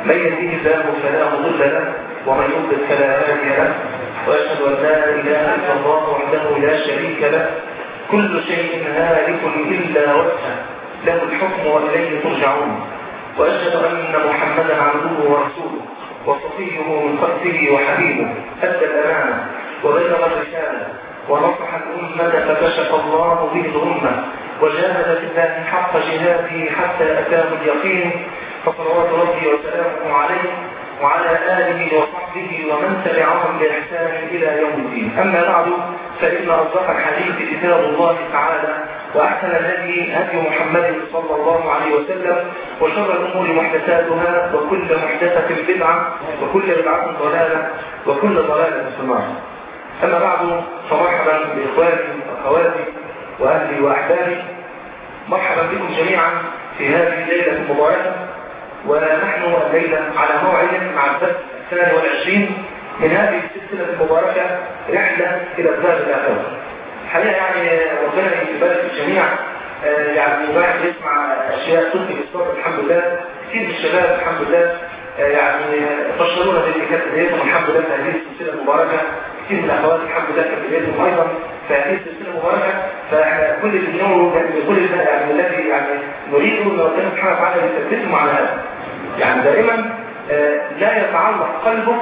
من يهده الله فلا مضل له ومن يضلل فلا هادي له واشهد ان لا اله الا الله وحده لا شريك له كل شيء هالك الا وجهه له الحكم واليه ترجعون واشهد ان محمدا عبده ورسوله وصفيه من خلقه وحبيبه ادى الامانه وبلغ الرساله ونصح الامه فكشف الله به الامه وجاهد في الله حق جهاده حتى اتاه اليقين فصلوات ربي وسلامه عليه وعلى آله وصحبه ومن تبعهم بإحسان إلى يوم الدين أما بعد فإن أصدق الحديث كتاب الله تعالى وأحسن الهدي هدي محمد صلى الله عليه وسلم وشر الأمور محدثاتها وكل محدثة بدعة وكل بدعة ضلالة وكل ضلالة في النار أما بعد فمرحبا بإخواني وأخواتي وأهلي وأحبابي مرحبا بكم جميعا في هذه الليلة المباركة ونحن الليلة على موعد مع الدرس الثاني والعشرين من هذه السلسلة المباركة رحلة إلى الدار الآخرة. الحقيقة يعني ربنا يبارك الجميع آه يعني الواحد يسمع أشياء تلقي بالصبر الحمد لله كثير من الشباب الحمد لله آه يعني بشرونا باللي كانت بدايتهم الحمد لله في هذه السلسلة المباركة كثير من الأخوات الحمد لله كانت بدايتهم أيضا في هذه السلسلة المباركة فاحنا كل اللي بنقوله يعني كل يعني الذي يعني نريده ان ربنا سبحانه وتعالى يثبتهم على هذا. يعني دائما آه لا يتعلق قلبه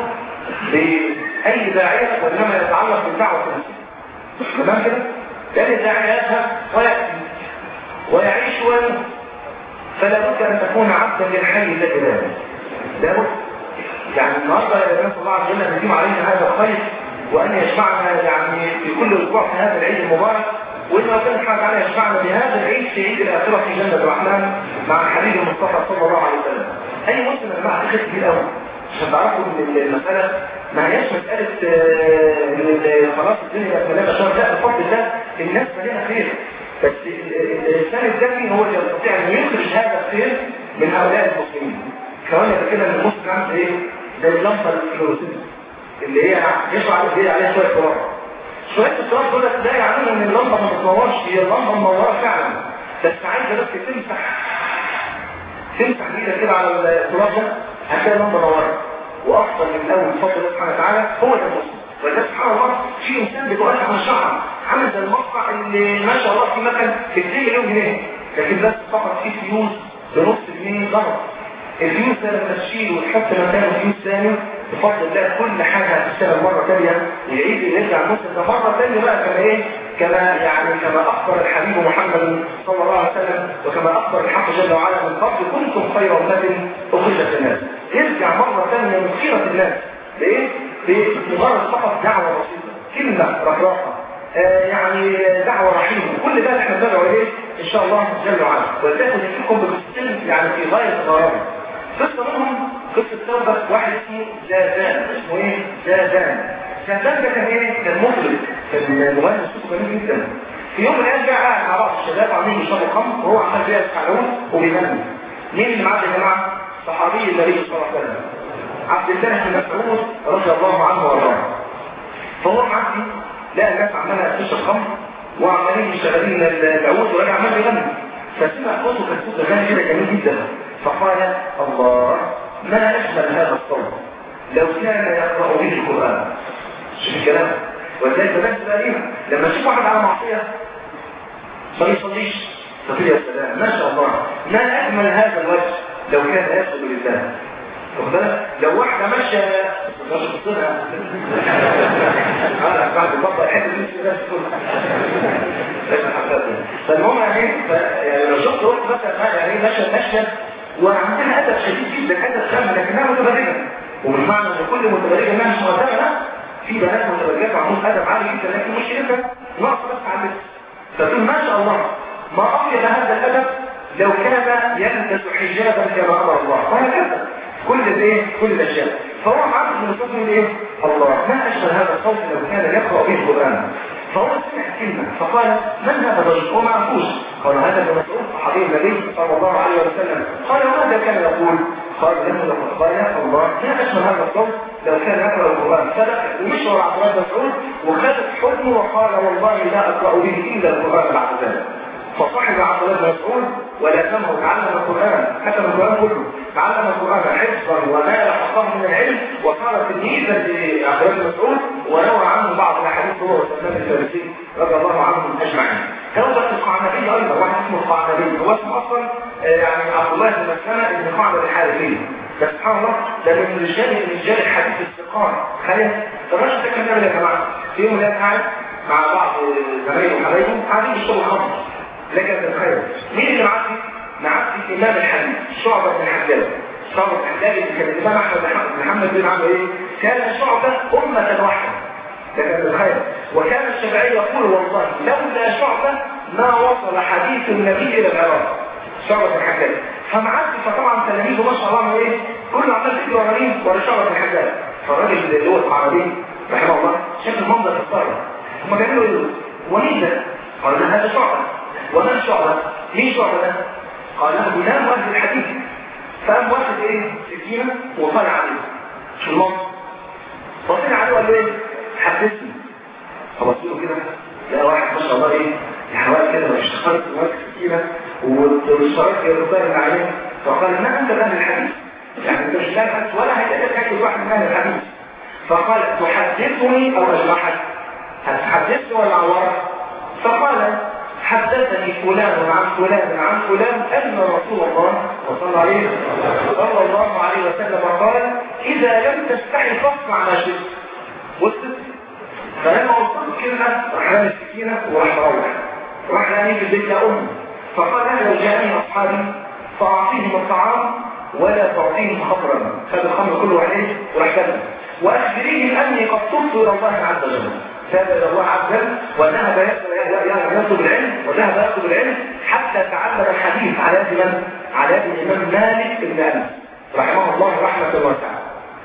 بأي داعية وإنما يتعلق بالدعوة نفسها تمام كده؟ لأن الداعية يذهب ويأتي ويعيش ويموت فلا بد أن تكون عبدا للحي الذي لا يموت لابد يعني النهارده نسأل الله عز وجل أن يديم علينا هذا الخير وأن يجمعنا يعني في كل أسبوع في هذا العيد المبارك وإن ربنا سبحانه وتعالى يجمعنا بهذا العيد في عيد الآخرة في جنة الرحمن مع الحبيب المصطفى صلى الله عليه وسلم. أي مسلم يا جماعة تخيل كتير قوي عشان تعرفوا إن المسألة ما هياش مسألة إن خلاص الدنيا مليانة شر لا بفضل الله الناس مليانة خير بس الإنسان الذكي هو اللي يستطيع أن يخرج هذا الخير من هؤلاء المسلمين. كمان كده إن المسلم عامل إيه؟ زي اللمبة الفلوروسنت اللي هي يشرع عليه عليها شوية تراب شوية التراب دول لا يعنون ان اللمبة ما بتنورش هي اللمبة منورة فعلا بس عايزة بس تمسح تمسح ايدك كده على التراب ده هتلاقي اللمبة نورت وافضل من الاول بفضل الله سبحانه وتعالى هو ده المسلم ولذلك سبحان الله في انسان بيتوقع عن الشعر عامل زي المصنع اللي ما شاء الله في مكان ب 2 مليون جنيه لكن بس فقط في فيوز بنص جنيه ضرب الفيوز ده لما تشيله وتحط مكانه فيوز ثاني بفضل الله كل حاجة هتشتغل مرة ثانية يعيد يرجع المسلم ده مرة ثانية بقى كما ايه كما يعني كما أخبر الحبيب محمد صلى الله عليه وسلم وكما أخبر الحق جل وعلا من قبل كنتم خير أمة أخرجت الناس يرجع مرة ثانية من خيرة الناس بإيه؟ بمجرد فقط دعوة بسيطة كلمة رفراقة آه يعني دعوة رحيمة كل ده احنا بندعو إليه إن شاء الله جل وعلا ولذلك نحكيكم بقصتين يعني في غاية الغرابة قصة منهم قصة توبة واحد اسمه زادان اسمه ايه؟ زادان زادان ده كان ايه؟ كان مطرب كان مغني صوته جميل جدا في يوم من الايام جه قاعد مع بعض الشباب عاملين يشربوا خمر وهو عمال بيها يسمعون وبيغني مين اللي معاه يا جماعه؟ صحابي النبي صلى الله عليه وسلم عبد الله بن مسعود رضي الله عنه وارضاه فهو معدي لقى الناس عماله تشرب خمر وعمالين شغالين العود وراجع عمال بيغني فسمع صوته كان صوت غني كده جميل جدا فقال الله ما أجمل هذا الصوت لو كان يقرأ به القرآن شوف الكلام ولذلك بنات الأليمة لما تشوف واحد على معصية ما يصليش تقول يا سلام ما شاء الله ما أجمل هذا الوجه لو كان يسجد لله بالك لو واحدة ماشية مش بتصيرها اه بعد البطة حد مش الناس فالمهم يعني لو شفت واحد مثلا يعني ماشية ماشية وعندها أدب شديد جدا أدب شامل لكنها متبرجة ومن معنى أن كل متبرجة إنها مش مهتمة لا في بنات متبرجات وعندهم أدب عالي جدا لكن مشكلتها نقص بس على اللبس فتقول ما شاء الله ما أطيب هذا الأدب لو كان يلبس حجابا كما أمر الله وهكذا كل الايه كل الاشياء فهو عبد من الصوت ايه الله ما اشبه هذا الصوت لو كان يقرا به القران فهو سمع كلمه فقال من هذا الرجل هو ما عرفوش قال هذا ابن مسعود صحابي النبي صلى الله عليه وسلم قال ماذا كان يقول قال له قال يا الله ما اشبه هذا الصوت لو كان يقرا القران صدق ومشى ورا عبد الله بن مسعود وخد حكمه وقال والله لا اقرا به الا القران بعد ذلك فصاحب عبد الله بن مسعود ولازمه تعلم القران حتى القران كله تعلم القرآن حفظا ونال حقه من العلم وصار تلميذا لعبد الله مسعود وروى عنه بعض الاحاديث هو وسلمان الفارسي رضي الله عنهم اجمعين. توبة القعنبي ايضا واحد اسمه القعنبي هو اسمه اصلا يعني عبد الله بن مسلمة بن قعنب الحارثي بس سبحان الله ده من رجال من رجال الحديث الثقات تخيل الراجل ده كان بيعمل يا جماعه في يوم من قاعد مع بعض زمايله وحبايبه قاعدين يشربوا خمر لكن تتخيل مين اللي معدي؟ معدي امام الحديث شعبة بن الحجاج شعبة بن الحجاج اللي كان الامام احمد بن محمد بن عمرو ايه؟ كان شعبة امة واحدة لكن تتخيل وكان الشافعي يقول والله لولا شعبة ما وصل حديث النبي الى العراق شعبة بن الحجاج فمعدي فطبعا تلاميذه ما شاء الله ايه كله عمال تجري ورا مين ورا شعبة بن الحجاج فالراجل اللي هو العربي رحمه الله شاف المنظر في الصالة هم بيعملوا ايه ومين ده؟ قال له هذا شعبة ومن شعبة؟ مين شعبة ده؟ قال له غلام واحد الحديث فقام واحد ايه سكينة وطلع عليه شو المنظر فطلع عليه وقال له ايه حدثني فبص له كده لقى واحد ما شاء الله ايه الحوالي كده مش اشتغلت وماسك سكينة والشرايط هي اللي عليه فقال ما انت اهل الحديث يعني انت مش لاحظ ولا هيتأكد حاجة واحد من اهل الحديث فقال تحدثني او اجمعك هتحدثني ولا عورك فقال حدثني فلان عن فلان عن فلان ان رسول الله صلى عليه صلى الله عليه وسلم قال اذا لم تستحي فاصنع ما شئت وصلت فلما وصلت كلمه راح رامي السكينه وراح مروح راح رامي في البيت يا ام فقال انا لو جاءني اصحابي فاعطيهم الطعام ولا تعطيهم خمرا خد الخمر كله عليه وراح كذب واخبريهم اني قد تبت الى الله عز وجل تاب الى الله عز وجل وذهب يطلب العلم وذهب يطلب العلم حتى تعلم الحديث على يد من؟ على يد الامام مالك بن انس رحمه الله رحمه واسعه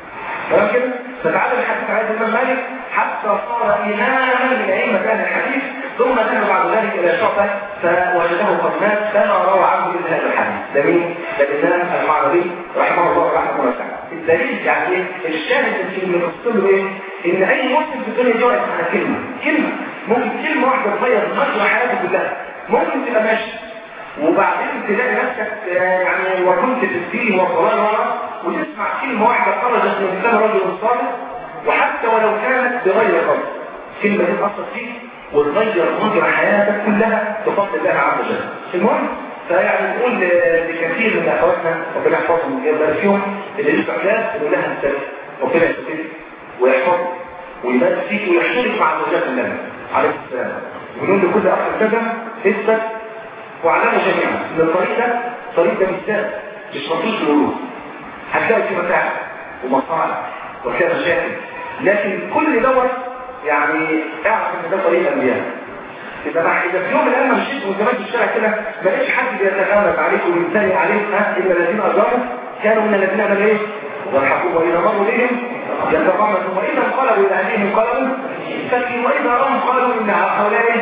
تمام كده؟ فتعلم الحديث على يد الامام مالك حتى صار اماما من ائمه اهل الحديث ثم ذهب بعد ذلك الى شعبه فوجده قد مات فما روى عنه الا هذا الحديث ده مين؟ ده الامام المعربي رحمه الله رحمه واسعه الدليل يعني ايه؟ الشاهد في اللي بيقصد له ايه؟ ان اي مسلم في الدنيا يقعد على كلمه كلمه ممكن كلمه واحده تغير مجرى حياته كلها ممكن تبقى ماشي وبعدين تلاقي نفسك يعني وكنت في الدين والضلال ورا وتسمع كلمه واحده خرجت من لسان رجل صالح وحتى ولو كانت بغير قصد كلمه دي تاثر فيك وتغير مجرى حياتك كلها بفضل الله عز وجل المهم فيعني نقول لكثير من اخواتنا ربنا يحفظهم ويبارك فيهم اللي لسه علاج نقول لها السلام ربنا يستفيد ويحفظ ويبارك فيك ويحشرك مع زوجات النبي عليه السلام ونقول لكل اخ كذا اثبت واعلموا جميعا ان الطريق ده الطريق ده مثال مش مطلوب الورود هتلاقي في متاعب ومصالح وفيها مشاكل لكن كل دوت يعني اعرف ان ده طريق الانبياء إذا ما إذا في يوم من الأيام مشيت وزمان في الشارع كده ما لقيتش حد بيتغامز عليك ويمتني عليك ها إلا الذين أجرموا كانوا من الذين آمنوا إيه؟ يضحكون وإذا مروا بهم يتغامزون وإذا انقلبوا إلى أهلهم انقلبوا فكي وإذا رأوا قالوا إن هؤلاء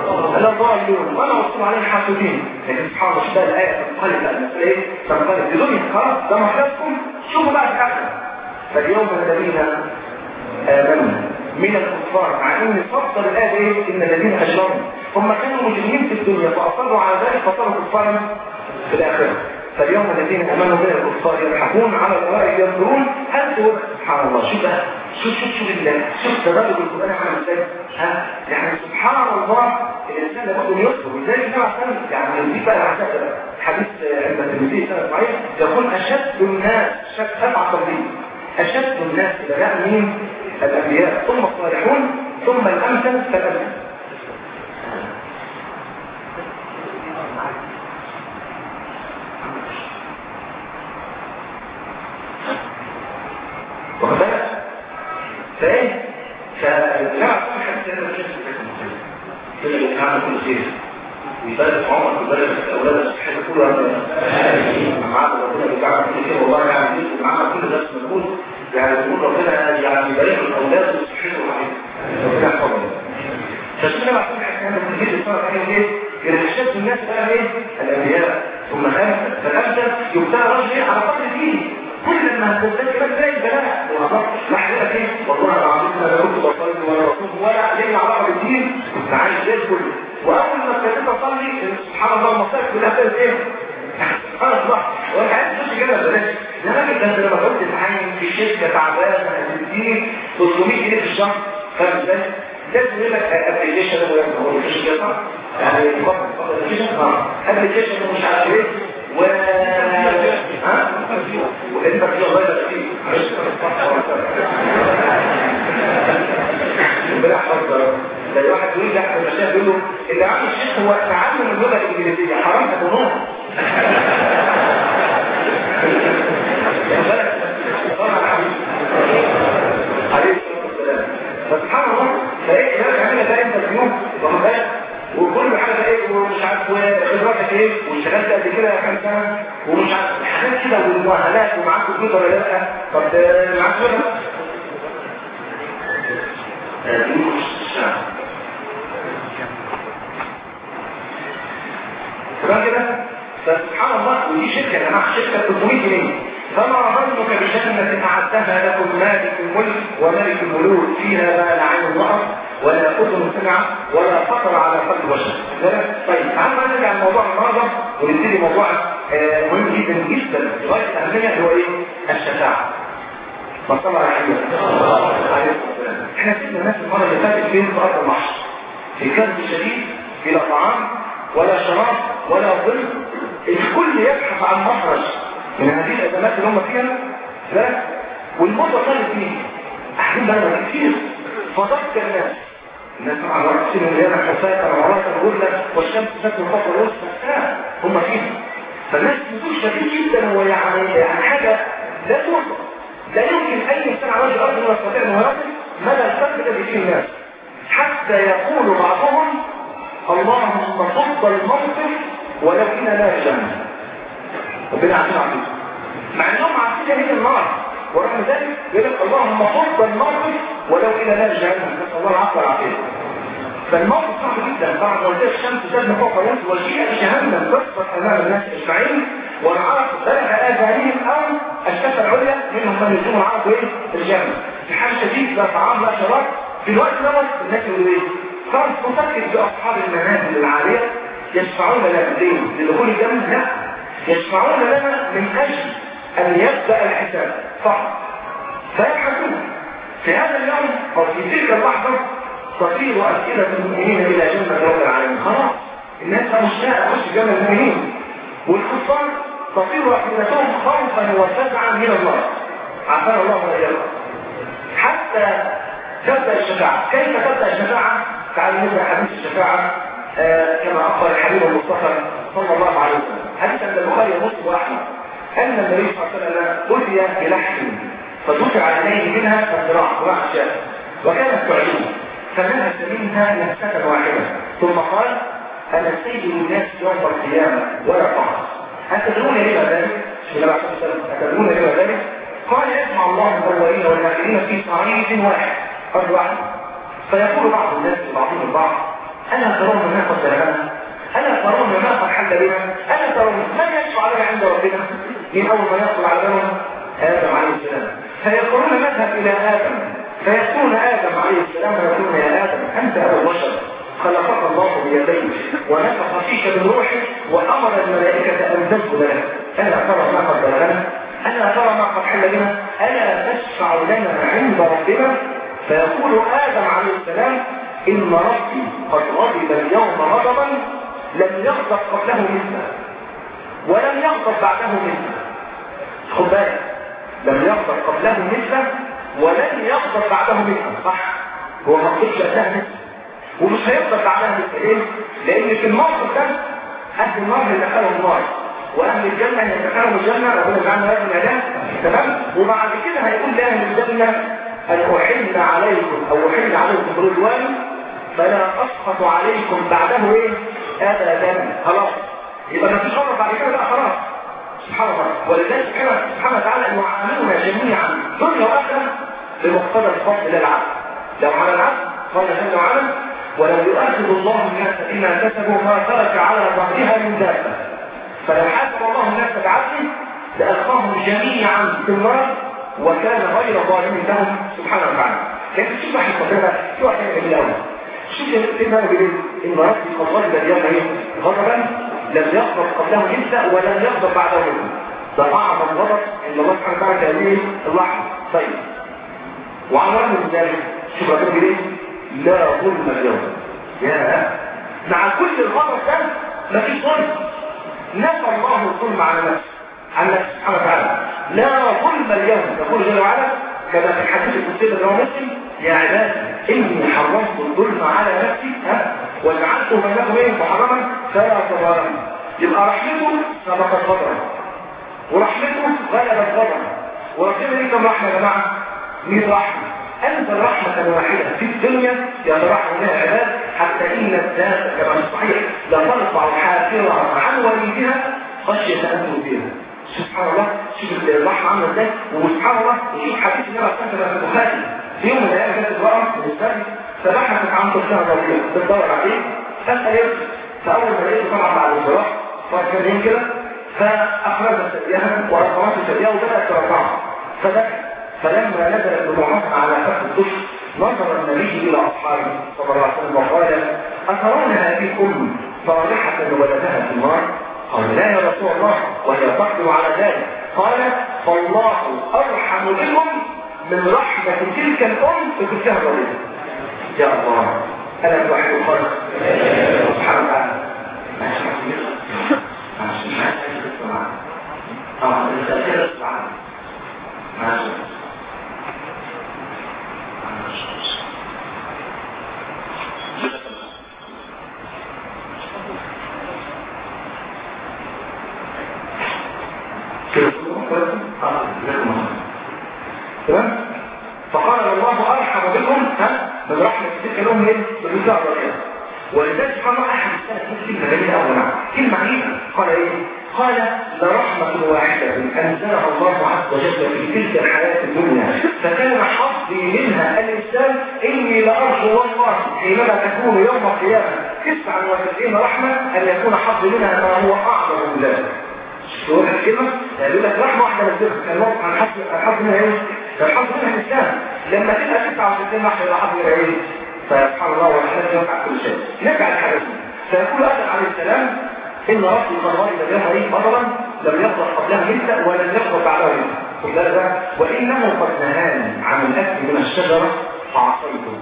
لضالون وأنا وصلوا عليهم حاسدين لكن سبحان الله شباب الآية تنقلب المسألة إيه؟ تنقلب بدون خلاص ده محدثكم شوفوا بقى في الآخر فاليوم الذين آمنوا من الكفار مع ان فصل الآية ايه ان الذين اجرموا هم كانوا مجرمين في الدنيا فاصروا على ذلك فصاروا كفارا في الاخره فاليوم الذين امنوا من الكفار يضحكون على الارائك ينظرون هل هو سبحان الله شوف بقى شوف شوف شوف الله شوف تدرج القران عامل ازاي ها يعني سبحان الله الانسان لابد ان يصبر ولذلك النبي عليه يعني دي بقى العشاء حديث عند الترمذي سنه صحيح يقول اشد الناس شد سبع تنظيم اشد الناس بلاء مين الأنبياء ثم الصالحون ثم الأمثل فالأمثل واخد بالك؟ فايه؟ فالجماعة كل حديث هذا الشيء كده اللي كان كل خير ويبارك عمر ويبارك الاولاد الصحيح كله معانا ربنا بيجعل كل خير والله يعني معانا كل درس مجهود يعني يقول ربنا يعني يبارك الاولاد ويصحيهم عليهم ربنا يحفظهم فالسنة مع كل حاجة كانت بتجيب الصلاة عليهم ايه؟ يرشد الناس بقى ايه؟ الانبياء ثم خامسا فالامثل يبتلى رجل ايه على قدر دينه كل ما هتبتدي بس زي البلاء والله لحظتك ايه؟ والله العظيم انا لا كنت بصلي ولا رسول ولا ليه علاقه بالدين كنت عايش زي الفل واول ما ابتديت اصلي سبحان الله المصائب كلها ابتدت ايه؟ سبحان الله وانا عايز تخش كده بلاش انما انت لما قلت تتعين في شركه تعبانه هتديني 300 جنيه في الشهر فاهم ازاي؟ لازم يقول لك ابلكيشن هو هو مش كده يعني فقط ابلكيشن اه ابلكيشن مش عارف ايه و ها وانت في الله يبارك فيك امبارح حضر زي واحد يقول لي احمد المشايخ يقول له اللي عامل الشيخ هو تعلم اللغه الانجليزيه حرام تكونون عليه الصلاه والسلام فسبحان الله فايه ده كمان ده انت اليوم واخد بالك وكل حاجه ايه ومش عارف خبراتك ايه واشتغلت قد كده كام سنه ومش عارف حاجات كده والمؤهلات ومعاك كمبيوتر ولا لا طب معاك شغل تمام كده فسبحان الله ودي شركه يا جماعه شركه 300 جنيه فما ظنك بجنة أعدها لكم مالك الملك وملك الملوك فيها ما لا عين رأت ولا أذن سمعت ولا خطر على قلب بشر طيب تعالوا بقى نرجع لموضوع النهارده ونبتدي موضوع آه مهم جدا جدا غاية الأهمية هو إيه؟ الشفاعة فصلى على حبيبه عليه الصلاة احنا سيبنا الناس المرة اللي فاتت فين في أرض المحشر في كرب شديد بلا طعام ولا شراب ولا ظل الكل يبحث عن مخرج من هذه الأزمات اللي هم فيها لا والموت وصلت فيه أحيان بلد كتير فضبط الناس الناس طبعا رأسين اللي أنا حفاة وعراة الغرلة والشمس تسكن فوق الرؤوس لا هم فيها فالناس نزول شديد جدا ويعني يعني حاجة لا توصف لا يمكن أي إنسان على وجه الأرض أن يستطيع أن يصف مدى الفرق الذي فيه الناس حتى يقول بعضهم اللهم صد الموقف ولو إن لا الجنة ربنا عارفين عارفين مع انهم عارفين هي النار ورغم ذلك يقول لك اللهم صد الموقف ولو الى نار جهنم نسال الله العفو والعافيه فالموقف صعب جدا بعد ما قلت الشمس تبنى فوق الناس وجيء جهنم تصفت امام الناس اجمعين والعرب بلغ اذانهم او الشفه العليا منهم من يسمون العرب ايه الجنه في حال شديد لا طعام لا شراب في الوقت دوت الناس يقولوا ايه صارت تفكر باصحاب المنازل العاليه يشفعون لنا الدين لدخول الجنه لا يشفعون لنا من اجل ان يبدا الحساب فقط فيبحثون في هذا اليوم او في تلك اللحظه تصير اسئله المؤمنين الى جنه رب العالمين خلاص الناس مشتاقه تخش جنه المؤمنين والكفار تصير افئدتهم خوفا وفزعا من الله عافانا الله واياكم حتى تبدا الشفاعه كيف تبدا الشفاعه تعالوا نبدا حديث الشفاعه آه كما اخبر الحبيب المصطفى صلى الله عليه وسلم حديث عند البخاري ومسلم واحمد ان النبي صلى الله عليه وسلم اتي بلحم فدفع عليه منها الذراع ذراع الشاة وكانت تعجبه فنهت منها نفسة واحدة ثم قال انا سيد الناس يوم القيامة ولا فقط أتدرون لما ذلك؟ أتدرون لما ذلك؟ قال يسمع الله الأولين والآخرين في صعيد واحد أرض واحد فيقول بعض الناس لبعضهم البعض ألا ترون ما قد لنا ألا ترون ما قد حل بنا ألا ترون من يشفع لنا عند ربنا من أول ما يدخل على بنا آدم عليه السلام فيقولون نذهب إلى آدم فيأتون آدم عليه السلام ويقولون يا آدم أنت أبو البشر خلقك الله بيديه ونفخ فيك من روحه وأمر الملائكة أن تسجد لك ألا ترى ما قد بلغنا ألا ترى ما قد حل بنا ألا تشفع لنا عند ربنا فيقول آدم عليه السلام إن ربي قد غضب اليوم غضبا لم يغضب قبله مثله ولم يغضب بعده مثله خد بالك لم يغضب قبله مثله ولن يغضب بعده مثله صح هو ما قلتش قبلها مثله ومش هيغضب بعدها مثله ليه؟ لأن في الموقف ده أهل النار يدخلهم النار وأهل الجنة يدخلهم الجنة ربنا يجعلنا هذا الإعلان تمام وبعد كده هيقول لأهل الجنة أن أحل عليكم أو أحل عليكم رضواني فلا أسقط عليكم بعده إيه؟ أبدا خلاص يبقى ما فيش غلط بعد كده بقى خلاص سبحان الله ولذلك سبحانه سبحانه وتعالى أن يعاملنا جميعا دنيا وآخرة بمقتضى الفضل للعبد لو على العبد قال جل وعلا ولو يؤاخذ الله الناس بما كسبوا ما ترك على ظهرها من دابه فلو حاسب الله الناس بعدله لألقاهم جميعا في النار وكان غير ظالم لهم سبحانه وتعالى لكن شوف واحد قدرها شو واحد جميل قوي شوف سيدنا بيقول ان ربي قد غضب اليوم ايه غضبا لم يغضب قبله يبدا ولم يغضب بعده يبدا ده اعظم غضب ان الله سبحانه وتعالى كان اللحظه طيب وعلى الرغم من ذلك شوف ربنا بيقول ايه لا ظلم اليوم يا مع كل الغضب ده مفيش ظلم نفى الله الظلم على نفسه عن نفسه سبحانه وتعالى لا ظلم اليوم يقول جل وعلا كما في الحديث القدسي اللي هو مسلم يا عبادي اني حرمت الظلم على نفسي ها وجعلته بينكم ايه محرما فلا تظالموا يبقى رحمته سبقت غضبه ورحمته غلبت غضبه وربنا ليه كم رحمه يا جماعه؟ مين رحمه؟ انزل رحمه واحده في الدنيا يترحم بها العباد حتى ان الذات كما في الصحيح لترفع حافرها عن وليدها خشيه ان تؤذيها سبحان الله شوف الرحمه عامله ازاي وسبحان الله وشوف حديث النبي صلى الله عليه وسلم في يوم من الايام جت امراه بالنسبه فبحثت عن طفلها ضرير بتدور عليه فاسال يوسف فاول ما لقيته طبعا بعد الجراح صار كان كده فاخرجت ثديها وارقمت ثديها وبدات ترفعها فبكت فلما نزلت دموعها على فك الطفل نظر النبي الى اصحابه صلى الله عليه وسلم وقال اترون هذه الام صالحه ولدها في النار قال لا يا رسول الله وهي تقدر على ذلك قال فالله ارحم بكم من رحمة تلك الأم بتلكها الوليدة يا الله أنا الوحيد الخالق سبحانه وتعالى ماشي ماشي ماشي اه الرسالة سبحانه ماشي تمام فقال الله ارحم بكم ها من رحمه تلك الام ايه بالرجاء والرجاء ولذلك سبحان الله احد السنه كلمه جميله قوي معاه كلمه عجيبه قال ايه قال لرحمة واحدة أنزلها الله عز وجل في تلك الحياة الدنيا فكان حظي منها الإنسان إني لأرجو والله حينما تكون يوم القيامة 99 رحمة أن يكون حظي منها ما هو أعظم من ذلك تقول الكلمة يقول لك رحمة واحدة نزلها كان موقف عن حظ الحظ منها إيه؟ الحظ منها الإنسان لما تبقى 99 رحمة يبقى حظ منها إيه؟ فسبحان الله والحمد يوقع كل شيء نرجع للحدث فيقول آدم عليه السلام إن ربي قد غضب لها إيه غضبا لم يغضب قبلها مثل ولم يغضب بعدها مثل خد وإنه قد نهاني عن الأكل من الشجرة فعصيته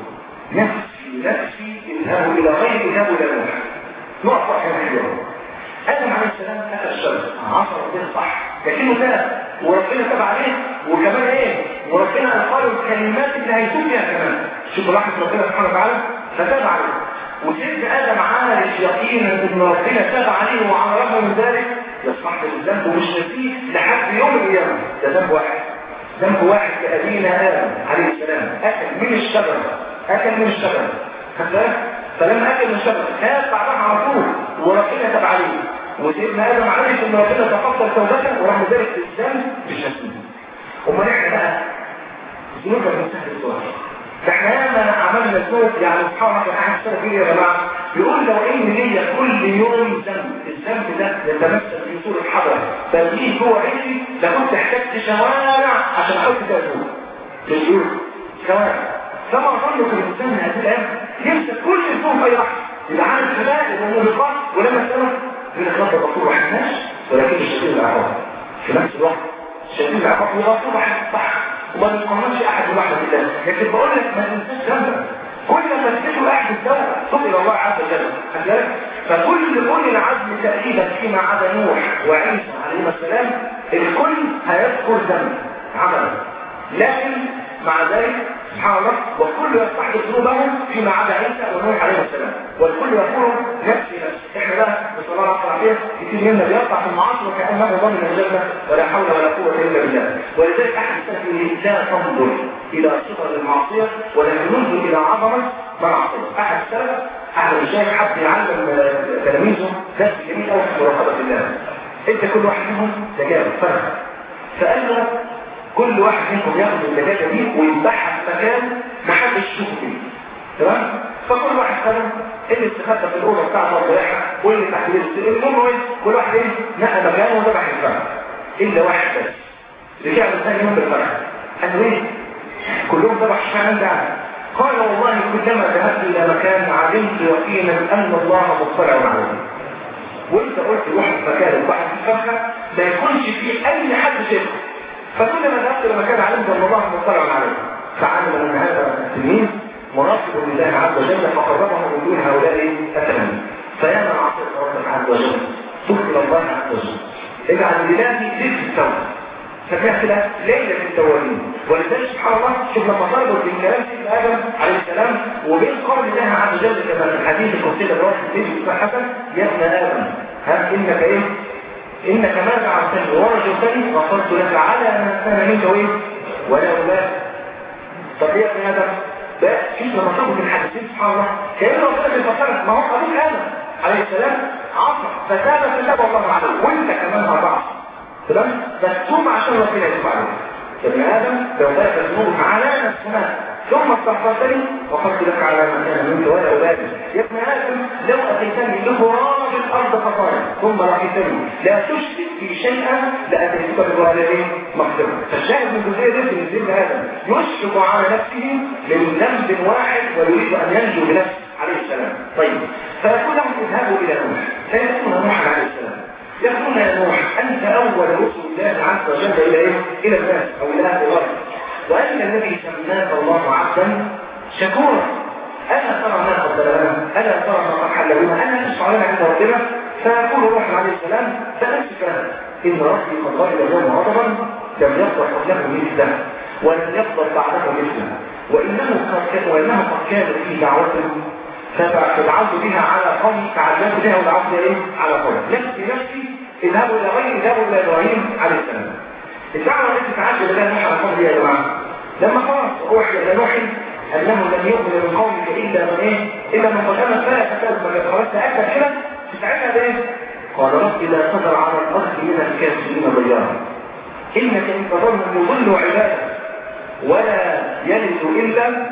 نفسي نفسي اذهبوا إلى غير اذهبوا إلى نوح نقف واحد اليوم آدم عليه السلام أتى الشجرة عصر ربنا صح لكنه تاب وربنا تاب عليه وكمان إيه وربنا قال الكلمات اللي هيتوب فيها كمان شوف رحمة ربنا سبحانه وتعالى فتاب عليه وسيدنا آدم عارف يقينا ان ربنا تاب عليه وعلى رغم من ذلك يصبح له الذنب ومش نسيه لحد يوم القيامة ده ذنب واحد ذنب واحد لأبينا آدم عليه السلام أكل من الشجرة أكل من الشجرة خدت فلما أكل من الشجرة تاب بعدها على طول وربنا تاب عليه وسيدنا آدم عارف ان ربنا تقبل توبته ورغم ذلك الذنب مش نسيه امال احنا بقى ذنوب المسهل الصغير احنا ياما عملنا الذنوب يعني سبحان الله احد السنه فيه يا جماعه بيقول لو ان ليا كل يوم ذنب الذنب ده يتمثل في صوره حجر بليه جوه عيني لكنت احتجت شوارع عشان احط فيها ذنوب للذنوب شوارع فما اظن في الانسان هذه الايام ينسى كل الذنوب اي لحظه يبقى عارف كفايه والموبقات ولما استمر من الخط الغفور رحمناش ولكن الشديد العقاب في نفس الوقت شديد العقاب هو غفور رحم صح وما نقارنش احد برحمه الله لكن بقول لك ما تنساش ذنبك كل ما تفتكر احد الدواء تب الى الله عز وجل خد فكل اولي العزم تقريبا فيما عدا نوح وعيسى عليهما السلام الكل هيذكر ذنب عمله لكن مع ذلك سبحان الله والكل يستحدث ذنوبهم فيما عدا عيسى ونوح عليه السلام والكل يقول نفسي نفسي احنا بقى بصلى الله عليه وسلم كتير منا بيقطع في المعاصي وكانه ضمن الجنه ولا حول ولا قوه الا بالله ولذلك احد السلف لا تنظر الى صفه المعصيه ولكن ننظر الى عظمه من عصيه احد السلف احد الشيخ حب يعلم تلاميذه درس جميل قوي في مراقبه الله انت كل واحد منهم تجارب فرق فقال له كل واحد منكم ياخد الدجاجه دي ويذبحها في مكان ما حدش يشوفه فيه تمام فكل واحد خد اللي استخبى في الاوضه بتاعته وضيعها واللي تحت السرير المهم ايه كل واحد ايه نقى مكانه وذبح الفرخ الا واحد بس رجع له ثاني يوم بالفرخ قال له ايه كلهم ذبح اشمعنى انت قال والله كلما ذهبت الى مكان علمت يقينا ان الله مطلع عليه وانت قلت روح مكان واحد في الفرخه ما يكونش فيه اي حد شايفه فكل ما ذهبت لمكان علمت ان الله مطلع عليه فعلم ان هذا التلميذ مناصب لله عز وجل فقربه من دون هؤلاء التلاميذ فيا من عصيت ربك عز وجل تب الى الله عز وجل اجعل لله ذكر التوبه فكان كده ليلة التوابين ولذلك سبحان الله شوف لما طلبوا من كلام سيدنا ادم عليه السلام وبين قول الله عز وجل كما في الحديث القدسي الرواه الحديث حسن يا ابن ادم ها انك ايه انك ماذا عملتني ورجلتني غفرت لك على ما كان منك ايه ولا اولاد طب ايه يا ابن ادم ده شوف لما طلبوا من الحديثين سبحان الله كان ربنا بيفكرك ما هو ابوك ادم عليه السلام عصى فتاب في الله والله عليه وانت كمان هتعصى تمام بس ثم عشان ربنا يتوب عليك ابن ادم لو بلغ ذنوبك على نفسها ثم استغفرتني وقلت لك على ما كان منك ولا اولادي يا ابن ادم لو اتيتني بغراب الارض خطايا ثم لقيتني لا تشرك في شيئا لاتيتك بغرابين مغفره فالشاهد من الجزئيه دي ان ابن ادم يشرك على نفسه من ذنب واحد ويريد ان ينجو بنفسه عليه السلام طيب فيقول لهم اذهبوا الى نوح فيكون نوح عليه السلام يقولون يا نوح أنت أول رسل الله عز وجل إلى إيه؟ إلى الناس أو إلى أهل الأرض وأنت الذي سماك الله عبدا شكورا ألا ترى ما قد لنا ألا ترى ما قد حل بنا ألا تشفع لنا عند ربنا فيقول روح عليه السلام فنفسك إن ربي قد غضب اليوم غضبا لم يغضب قبله مثله ولم يغضب بعده مثله وإنه قد كان وإنه قد كان في دعوته فبعثت بها على قوم تعلمت بها ودعوت ايه على قوم نفسي نفسي اذهبوا الى غير اذهبوا الى ابراهيم عليه السلام الدعوه التي تعجل بها نوح على قوم يا جماعه لما خلاص اوحي الى نوح انه لم يؤمن من قومك الا من ايه الا من قد امن فلا تكاد من خلاص تاكد كده تساعدها بايه قال رب لا تذر على الارض من الكافرين ضيارا انك ان تظلم يضل عبادك ولا يلد الا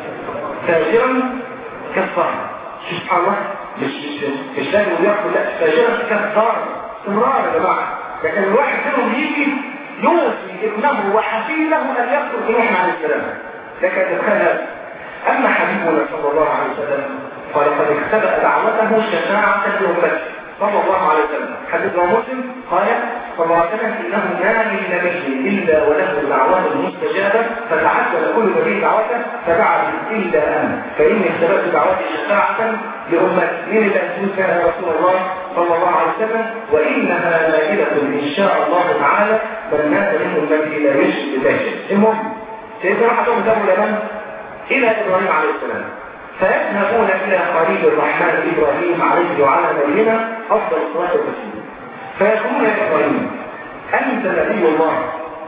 فاجرا كفار سبحان الله مش مش مش لازم ياكل لا فاجرا كفار امرار يا جماعه لكن الواحد منهم يجي يوصي ابنه وحفيده ان يقتل نوح عليه السلام لكن تتخيل اما حبيبنا صلى الله عليه وسلم فلقد اختبأ دعوته شفاعة لأمته صلى الله عليه وسلم حديث مسلم قال صلى الله عليه وسلم انه ما من نبي الا وله دعوات مستجابه فتعجل كل نبي دعوته فدعا الا انا فاني اختبأت دعوتي شفاعة لامتي مين اللي انتم كان يا رسول الله صلى الله عليه وسلم وانها نائلة ان شاء الله تعالى من مات من امتي لا يشرك بالله شيء المهم سيدنا راح لهم ذهبوا لمن؟ الى ابراهيم عليه السلام فيذهبون إلى خليل الرحمن إبراهيم عليه وعلى نبينا أفضل الصلاة والتسليم فيقولون يا إبراهيم أنت نبي الله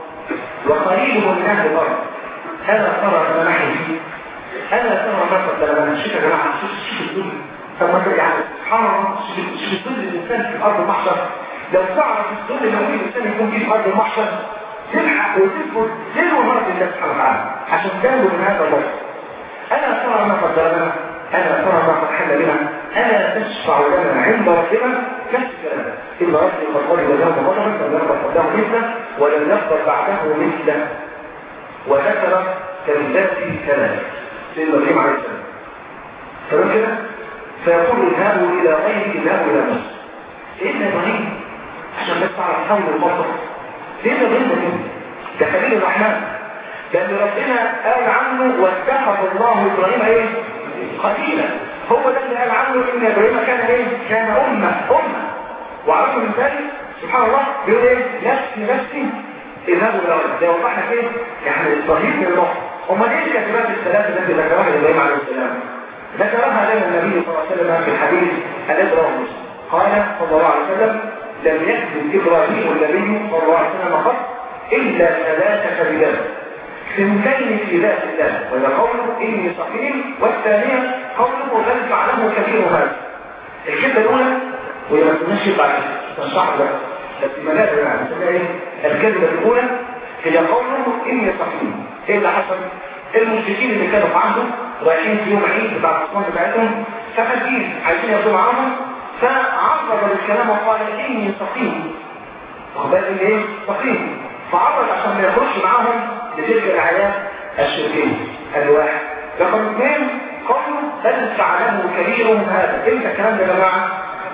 وخليل من أهل الأرض ألا ترى ما نحن فيه ألا ترى ما قد لنا شوف يا جماعة شوف شوف الظل طب ما يعني سبحان الله شوف الظل الإنسان في أرض المحشر لو تعرف الظل لو في إنسان يكون فيه في أرض المحشر تلحق وتثبت ليل ونهار لله سبحانه وتعالى عشان تنجو من هذا الوصف ألا ترى ما قد لنا ألا ترى ما قد حل بنا ألا تشفع لنا عند ربنا نفس الكلام إن ربي قد غضب اليوم غضبا لم يغضب قبله مثله ولم يغضب بعده مثله وذكر كلمات كلام سيدنا ابراهيم عليه السلام تمام كده فيقول اذهبوا الى غير اذهبوا الى مصر سيدنا ابراهيم عشان بس تعرف حول المصر سيدنا ابراهيم ده خليل الرحمن لأن ربنا قال عنه واتخذ الله إبراهيم إيه؟ خليلا هو ده اللي قال عنه إن إبراهيم كان إيه؟ كان أمة أمة وعرفوا من ذلك سبحان الله بيقول إيه؟ نفسي نفسي اذهبوا إلى ربنا ده وضح لك إيه؟ يعني إبراهيم من الله أمال إيه الكلمات الثلاثة التي ذكرها إبراهيم عليه السلام؟ ذكرها لنا النبي صلى الله عليه وسلم في الحديث الذي رواه مسلم قال صلى الله عليه وسلم لم يكذب إبراهيم النبي صلى الله عليه وسلم قط إلا ثلاثة كلمات سنتين في ذات الله وإذا قوله إني سقيم والثانية قوله بل فعله كثير هذا الكلمة الأولى وهي ما تمشي بعد تشرح لك بس مجال يعني ايه الكلمة الأولى هي قوله إني سقيم إيه اللي حصل؟ المشركين اللي كانوا في عهده رايحين في يوم عيد بتاع الأصنام بتاعتهم فخارجين عايزين ياخدوا معاهم فعرض الكلام وقال إني سقيم واخد بالك إيه؟ سقيم فعرض عشان ما يخرجش معاهم لتلك الأعياد الشركية الواحد رقم اثنين قالوا بل فعله كبيرهم هذا امتى الكلام ده يا جماعة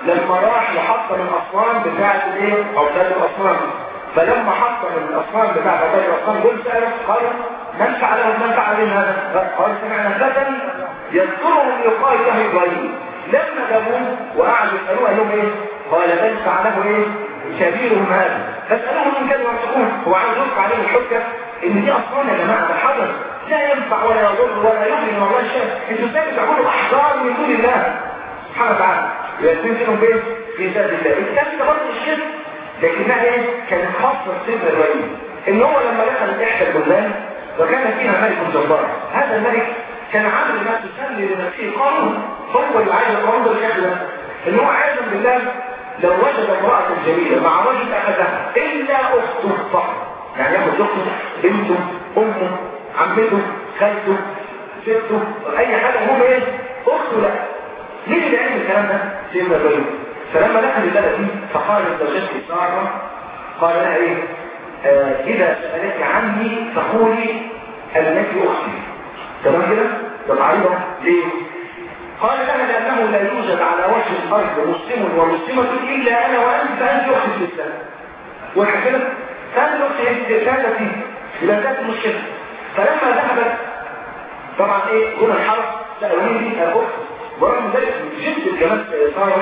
لما راح يحطم الاصنام بتاعه الايه او بتاعه الاصنام فلما حطم الاصنام بتاعه بتاعه الاصنام دول سالوا قالوا من فعله من فعل هذا قال سمعنا فتى يذكرهم يقال له ابراهيم لما جابوه وقعدوا يسالوه قال لهم ايه قال بل فعله ايه كبيرهم هذا فاسالوهم من كانوا ينطقون هو عاوز يلقى عليهم الحجه ان دي اصنام يا جماعه ده حجر لا ينفع ولا يضر ولا يغني من الله شيء انتوا ازاي بتعبدوا احجار من دون الله سبحانه وتعالى يكون فيهم بين في ذات الله الكلام ده برضه الشرك لكنها ايه كانت خاصه بسيدنا ابراهيم ان هو لما دخل احدى البلدان وكان فيها ملك جبار هذا الملك كان عامل ما تسمي لنفسه قانون هو اللي عايز القانون ده بالشكل ده ان هو عايز بالله لو وجد امرأة جميلة مع رجل أخذها إلا أخته فقط يعني ياخد أخته بنته أمه عمته خالته سته أي حاجة هم إيه أخته لا مين اللي عمل الكلام ده؟ سيدنا إبراهيم فلما دخل البلد دي فقال لزوجته سارة قال لها إيه؟ آه إذا سألت عني فقولي أنك أختي تمام كده؟ طب عريضة ليه؟ قال لها لأنه لا يوجد على وجه الأرض مسلم ومسلمة إلا أنا وأنت فأنت أختي في الإسلام واحد كده كانت أختي كانت فيه إذا كانت مشكلة فلما ذهبت طبعا إيه هنا الحرب سألوا مين دي الأخت ورغم ذلك جد الجمال صار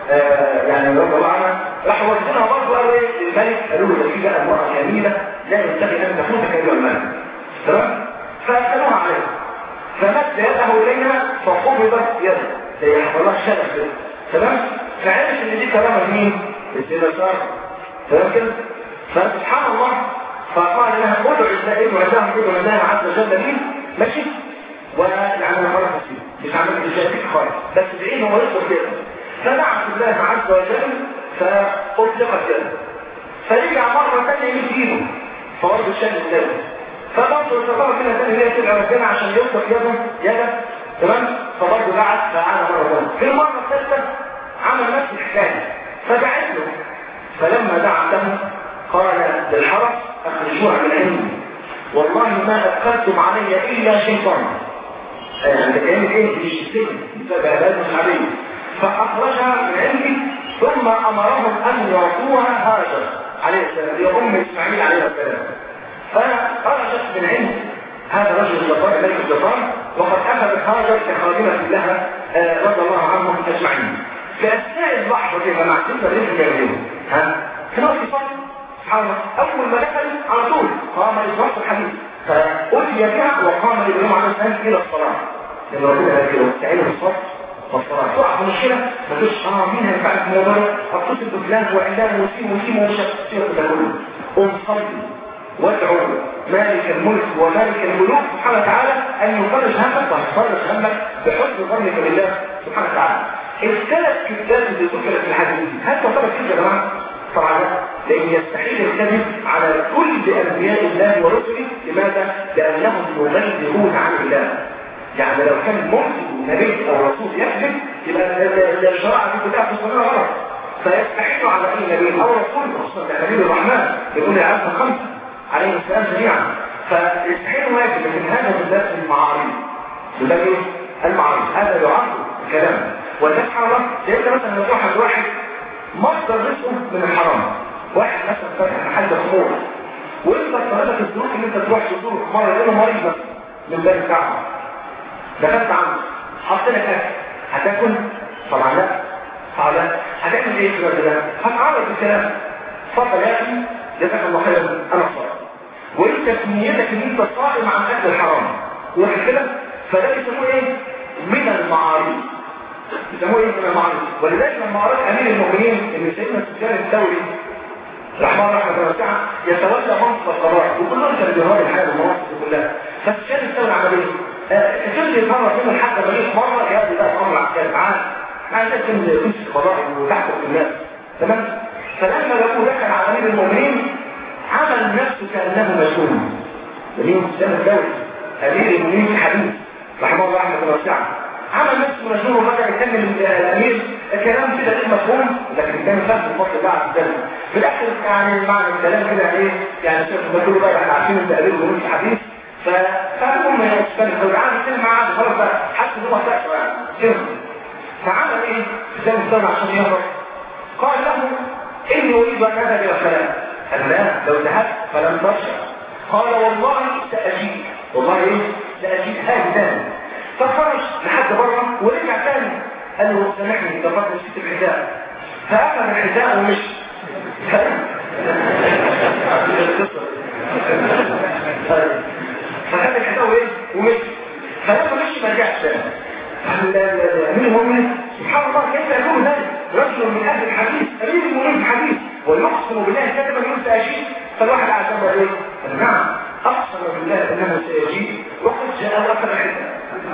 آه يعني رب الله عنها راحوا ودوها برضه قالوا ايه للملك قالوا له ده في بقى امرأة جميلة لا ينبغي أن تفوتك أيها الملك تمام فأسألوها عليها فمد يده اليها فقبضت يده زي حصل لها شلل كده تمام فعرف ان دي كلامه مين السيدة سارة تمام كده فسبحان الله فقال لها ادعو الله ادعو الله ادعو الله عز وجل مين ماشي ويعني انا خلاص فيه مش عامل بشيء خالص بس بعيد هو يصدق كده فدعت الله عز وجل فاطلقت يده فرجع مرة ثانية يمد ايده فورد الشمس الثاني فبرضه استطاع كده تاني هي تدعي ربنا عشان يطلق يده يده تمام فبرضه بعد فعاد مرة ثانية في المرة الثالثة عمل نفس الحكاية فدعت له فلما دعا له قال للحرس اخرجوها من عندي والله ما أدخلتم علي إلا شيطان يعني كانت ايه مش السجن فبهذا مش عليه فأخرجها من عندي ثم أمرهم أن يعطوها هاجر عليه السلام هي أم إسماعيل عليه السلام فخرجت من عند هذا رجل الجبار ملك الجبار وقد أخذت هاجر كخادمة لها رضي الله عنهم أجمعين في أثناء اللحظة كده مع سنة رجل يومين ها في نفس الفترة سبحان الله أول ما دخل على طول قام إسراف الحديث فأتي بها وقام الإمام عليه السلام إلى الصلاة لأن ربنا قال كده واستعينوا بالصبر والصلاة تقع في مشكلة ما تقولش اه مين هينفع في الموضوع ده اتصل بفلان وعلان وسيم وسيم ومش هتصير ده كله قوم صلي وادعو مالك الملك ومالك الملوك سبحانه وتعالى ان يفرج همك ويفرج همك بحسن ظنك بالله سبحانه وتعالى الثلاث كتاب اللي ذكرت في الحديث هل تعتبر كده يا جماعه؟ طبعا لان يستحيل الكذب على كل انبياء الله ورسله لماذا؟ لانهم يبلغون عن الله يعني لو كان ممكن نبي او رسول يكذب يبقى الشرع دي كلها تصنيع غلط فيستحيل على اي نبي او رسول خصوصا نبي الرحمن يقول يا عبد خمسه عليه السلام جميعا فيستحيل واجب لكن هذا بالذات المعارض بالذات ايه؟ المعارض هذا يعرض الكلام والناس سبحان الله انت مثلا لو واحد واحد مصدر رزقه من الحرام واحد مثلا فاتح محل خمور وانت اضطريتك الظروف ان انت تروح تزور مره لانه مريض مثلا من باب الكعبه دخلت عنده حط لك اكل هتاكل طبعا لا طبعا لا هتاكل ايه في الوقت ده هتعرض الكلام اتفضل يا اخي جزاك الله خيرا انا صائم وانت في نيتك ان انت صائم عن اكل الحرام واخد كده فده بيسموه ايه من المعارض بيسموه ايه من المعارض ولذلك لما قرأت امير المؤمنين ان سيدنا سفيان الثوري رحمه الله رحمه واسعه يتولى منصب القضاء وكلهم كانوا بيهربوا الحياه والمناصب دي كلها فسفيان الثوري عمل ايه؟ كل مرة فيهم حتى مليك مرة يأتي بقى الأمر عسكري تعال مع ذلك كان يمسك القضاء وتحكم في الناس تمام فلما لقوا دخل على أمير المؤمنين عمل نفسه كأنه مسؤول جميل سنة الدولي أمير المؤمنين في حديث رحمه الله رحمة الله واسعة عمل نفسه مسؤول وبدأ يكمل الأمير كلام كده غير مفهوم لكن كان فاهم الفصل بعد الكلام في الآخر يعني معنى الكلام كده إيه يعني شوف بقول بقى احنا عارفين أنت أمير المؤمنين في حديث ففهمهم ما يستنى لو عاد يتكلم معاه خلاص بقى حتى هو فاكر يعني فعمل ايه سام الثاني عشان يهرب قال له اني اريد ان اذهب الى الخلاء قال لا لو ذهبت فلن ترجع قال والله ساجيب والله ايه ساجيب هذه ثاني فخرج لحد بره ورجع ثاني قال له سامحني ده برضه نسيت الحذاء فاخذ الحذاء ومشي فخد الحذاء وايه ومشي فلما مشي ما رجعش تاني من المؤمن سبحان الله كيف يكون ذلك رجل من اهل الحديث امير المؤمنين في الحديث ويقسم بالله كذبا ينسى اشيء فالواحد قاعد جنبه ايه؟ نعم اقسم بالله انه سيجيب وقد جاء اخر حته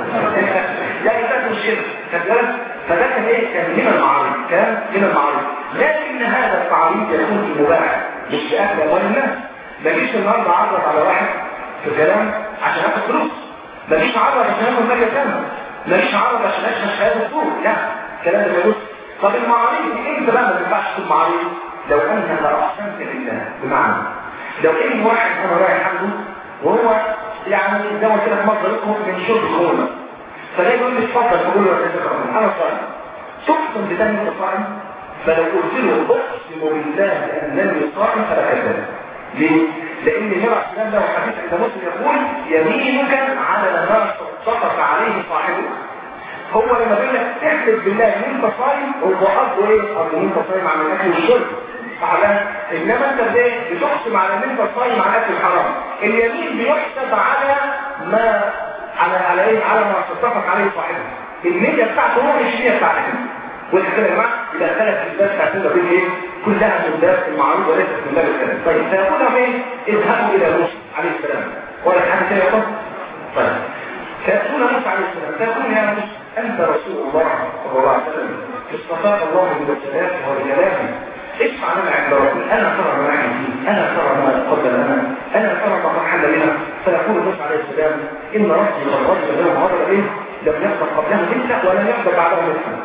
يعني ده الشرك كذلك فده كان ايه كان من المعارض كان من المعارض لكن هذا التعريض يكون في مباح مش في اكل اموال الناس ما جيش النهارده اعرض على واحد في كلام عشان اخد فلوس ما جيش اعرض عشان اخد مال ثاني ما جيش اعرض عشان اشهد شهاده الدور لا الكلام ده يجوز طب المعارض دي انت بقى ما تنفعش تكون معارض لو انك اقسمت بالله بمعنى لو ان واحد انا رايح عنده وهو يعني زي ما قلت لك مصدر يخرج من شرب الخمر فلا يقول لي اتفضل تقول له يا انا صائم تقسم بدم انت صائم فلو قلت له اقسم بالله انني صائم فلا كذب ليه؟ لان النبي عليه السلام له حديث عند مسلم يقول يمينك على ما صدق عليه صاحبك هو لما بيقول لك احلف بالله ان انت صايم هو قصده ايه؟ قصده ان انت صايم عن الاكل والشرب صح انما انت ليه بتقسم على ان انت صايم عن اكل الحرام اليمين بيحسب على ما على على ايه على ما اتفق عليه صاحبه النية بتاعته هو مش النية بتاعتك وانت كده يا جماعه يبقى ثلاث اسباب تعتبر بين ايه كلها من باب المعروف وليست من باب الكلام طيب فيقولها فين اذهبوا الى موسى عليه السلام ولا حد تاني يقول طيب فيقول موسى عليه السلام فيقول يا موسى انت رسول الله صلى الله عليه وسلم اصطفاك الله من رسالته ورجالاته اشفع لنا عند ربي انا ترى ما نحن فيه انا ترى ما تقبل لنا انا ترى ما حل بنا فيقول موسى عليه السلام ان ربي قد غضب له غضب ايه لم يغضب قبله مثله ولم يغضب بعده مثله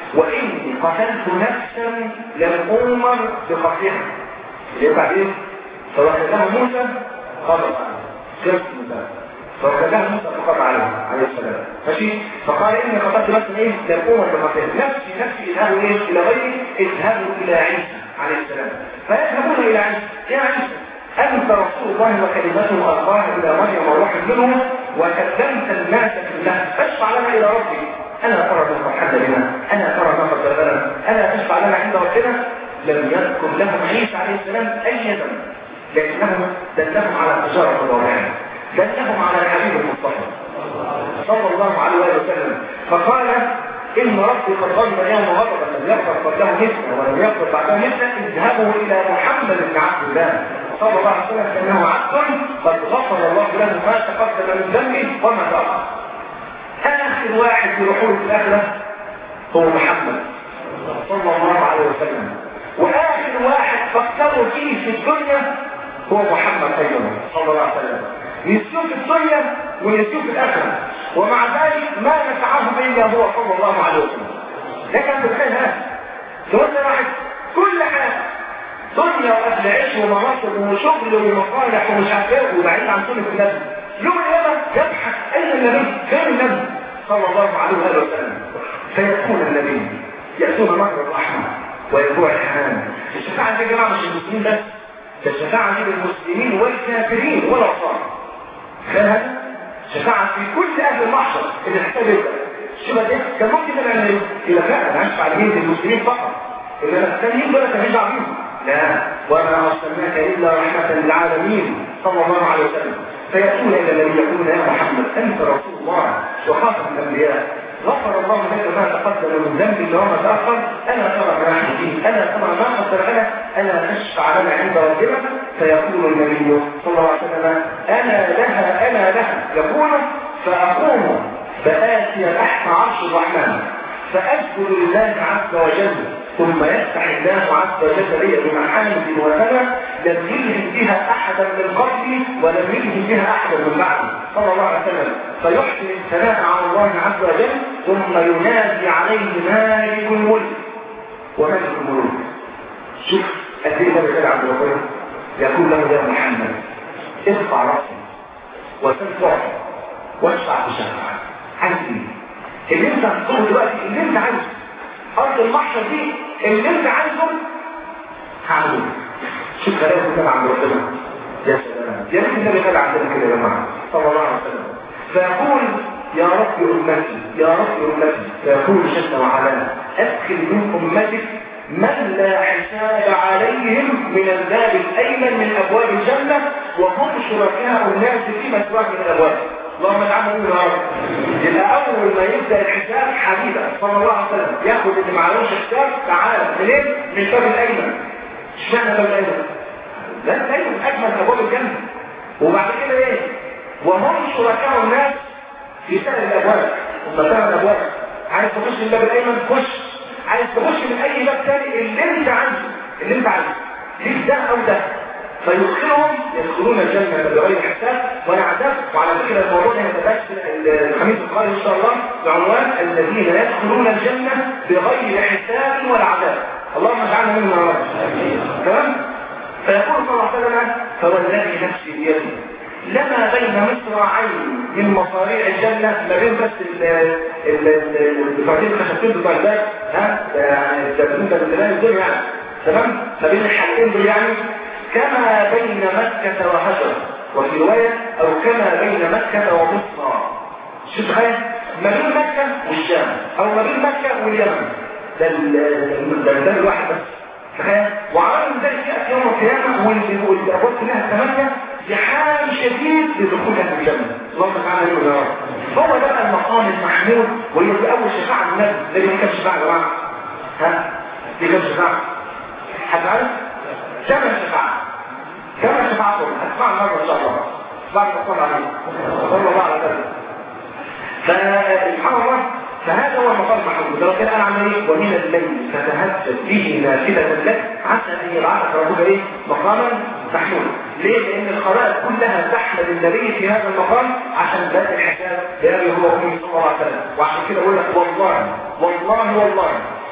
واني قتلت نفسا لم امر بقتلها يبقى ايه فوكلها موسى قضى كيف موسى فوكلها موسى فقضى عليه عليه السلام ماشي فقال اني قتلت نفسا ايه لم امر بقتلها نفسي نفسي اذهبوا ايه الى غيري اذهبوا الى عيسى عليه السلام فيذهبون الى عيسى يا عيسى انت رسول الله وكلمته القاها الى مريم وروح منه وكلمت الناس كلها فاشفع لنا الى ربي انا ترى ما قد بنا انا ترى ما قد لنا انا تشفع لنا عند ربنا لم يذكر لهم عيسى عليه السلام اي ذنب لكنه دلهم على تجاره الواقع دلهم على الحبيب المصطفى صلى الله عليه وسلم فقال إن ربي قد غضب اليوم غضبا لم يغضب قبله مثله ولم يغضب بعده مثله اذهبوا إلى محمد بن عبد الله صلى الله عليه وسلم فإنه عبد قد غفر الله له ما تقدم من ذنبه وما تأخر آخر واحد يروحون في الآخرة هو محمد صلى الله عليه وسلم وآخر واحد فكروا فيه في الدنيا هو محمد أيضا صلى الله عليه وسلم نسيوه في الدنيا ونسيوه في الآخرة ومع ذلك ما نفعهم إلا هو صلى الله عليه وسلم ده كان بالخير هذا تقول واحد كل حاجة دنيا وأكل عيش ومناصب وشغل ومصالح ومش عارف ايه وبعيد عن سنة النبي يوم القيامة يبحث أين النبي؟ فين النبي؟ صلى الله عليه وآله وسلم فيكون النبي يأتون مكر الرحمة ويكون الحنان الشفاعة دي يا جماعة مش المسلمين بس ده الشفاعة دي للمسلمين والكافرين ولا صار خلها شفاعة في كل أهل المحشر اللي تحتاج يبقى شبه ده كان ممكن نعمل ايه؟ إذا فعلا هنشفع لمين للمسلمين فقط إذا الثانيين دول كان يجع بيهم لا وما أرسلناك إلا رحمة للعالمين صلى الله عليه وسلم فيأتون إلى الذي يقول يا محمد أنت رسول الله وخاتم الأنبياء غفر الله لك ما تقدم من ذنبك وما تأخر أنا ترى ما نحن فيه أنا ترى ما قدر لنا أنا تشفع لنا عند ربنا فيقول النبي صلى الله عليه وسلم أنا لها أنا لها يقول فأقوم فآتي تحت عرش الرحمن فأسجد لله عز وجل ثم يفتح الله عز وجل لي بمحامد وسنة لم يلهم بها أحدا من قبلي ولم يلهم بها أحدا من بعدي صلى الله عليه وسلم فيحسن الثناء على الله عز وجل ثم ينادي عليه مالك الملك وملك الملوك شوف قد ايه النبي قال عبد ربنا يقول له يا محمد ارفع راسك وتنفع واشفع بشفاعة عايز ايه؟ اللي انت هتطلبه دلوقتي اللي انت عايزه ارض المحشر دي اللي انت عايزه هعمله شوف كلام النبي عند ربنا يا سلام يا ريت النبي قال عندنا كده يا جماعه صلى الله عليه وسلم فيقول يا رب امتي يا رب امتي فيقول جل وعلا ادخل من امتك من لا حساب عليهم من الباب الايمن من ابواب الجنه وهم شركاء الناس فيما سواك من الابواب اللهم اجعلنا منه يا رب يبقى اول ما يبدا الحساب حبيبه صلى الله عليه وسلم ياخد اللي معلوش حساب تعالى منين من الباب الايمن اشمعنى الباب الايمن لا الايمن اجمل ابواب الجنه وبعد كده ايه وهم شركاء الناس في سائر الابواب هم سائر الابواب عايز تخش من الباب الايمن خش عايز تخش من اي باب تاني اللي انت عايزه اللي انت عايزه ليك ده او ده فيدخلهم يدخلون الجنة بغير حساب ولا عذاب وعلى فكرة الموضوع ده هيتبقى الخميس القادم ان شاء الله بعنوان الذين يدخلون الجنة بغير حساب ولا عذاب اللهم اجعلنا منهم يا رب تمام فيقول صلى الله عليه وسلم فوالذي نفسي بيده لما بين مصراعين من مصاريع الجنة ما بين بس البطاقتين الخشبتين بتوع الباب ها يعني التلاتين ده بالتلاتين الدنيا يعني تمام ما بين الحلقين دول يعني كما بين مكة وحجر وفي رواية أو كما بين مكة ومصر شو تخيل ما بين مكة والشام أو ما بين مكة واليمن ده ده الواحد بس تخيل وعلى ذلك يأتي يوم القيامة والأبواب كلها الثمانية زحام شديد لدخول أهل الجنة اللهم تعالى يقول يا رب هو ده بقى المقام المحمود وهي دي أول شفاعة النبي لكن ما كانش شفاعة يا جماعة ها دي كانت شفاعة هتعرف كم الشفاعة كم الشفاعة هتسمع المرة إن شاء الله بعد ما صلى عليه صلى الله عليه وسلم فسبحان الله فهذا هو المقام المحمود لو كان انا عمل ايه ومن الليل فتهجد به نافله لك عسى ان يبعثك ربك ايه مقاما محمودا ليه لان الخلائق كلها تحمل النبي في هذا المقام عشان ذات الحساب بابي هو امي صلى الله عليه وسلم وعشان كده اقول لك والله والله والله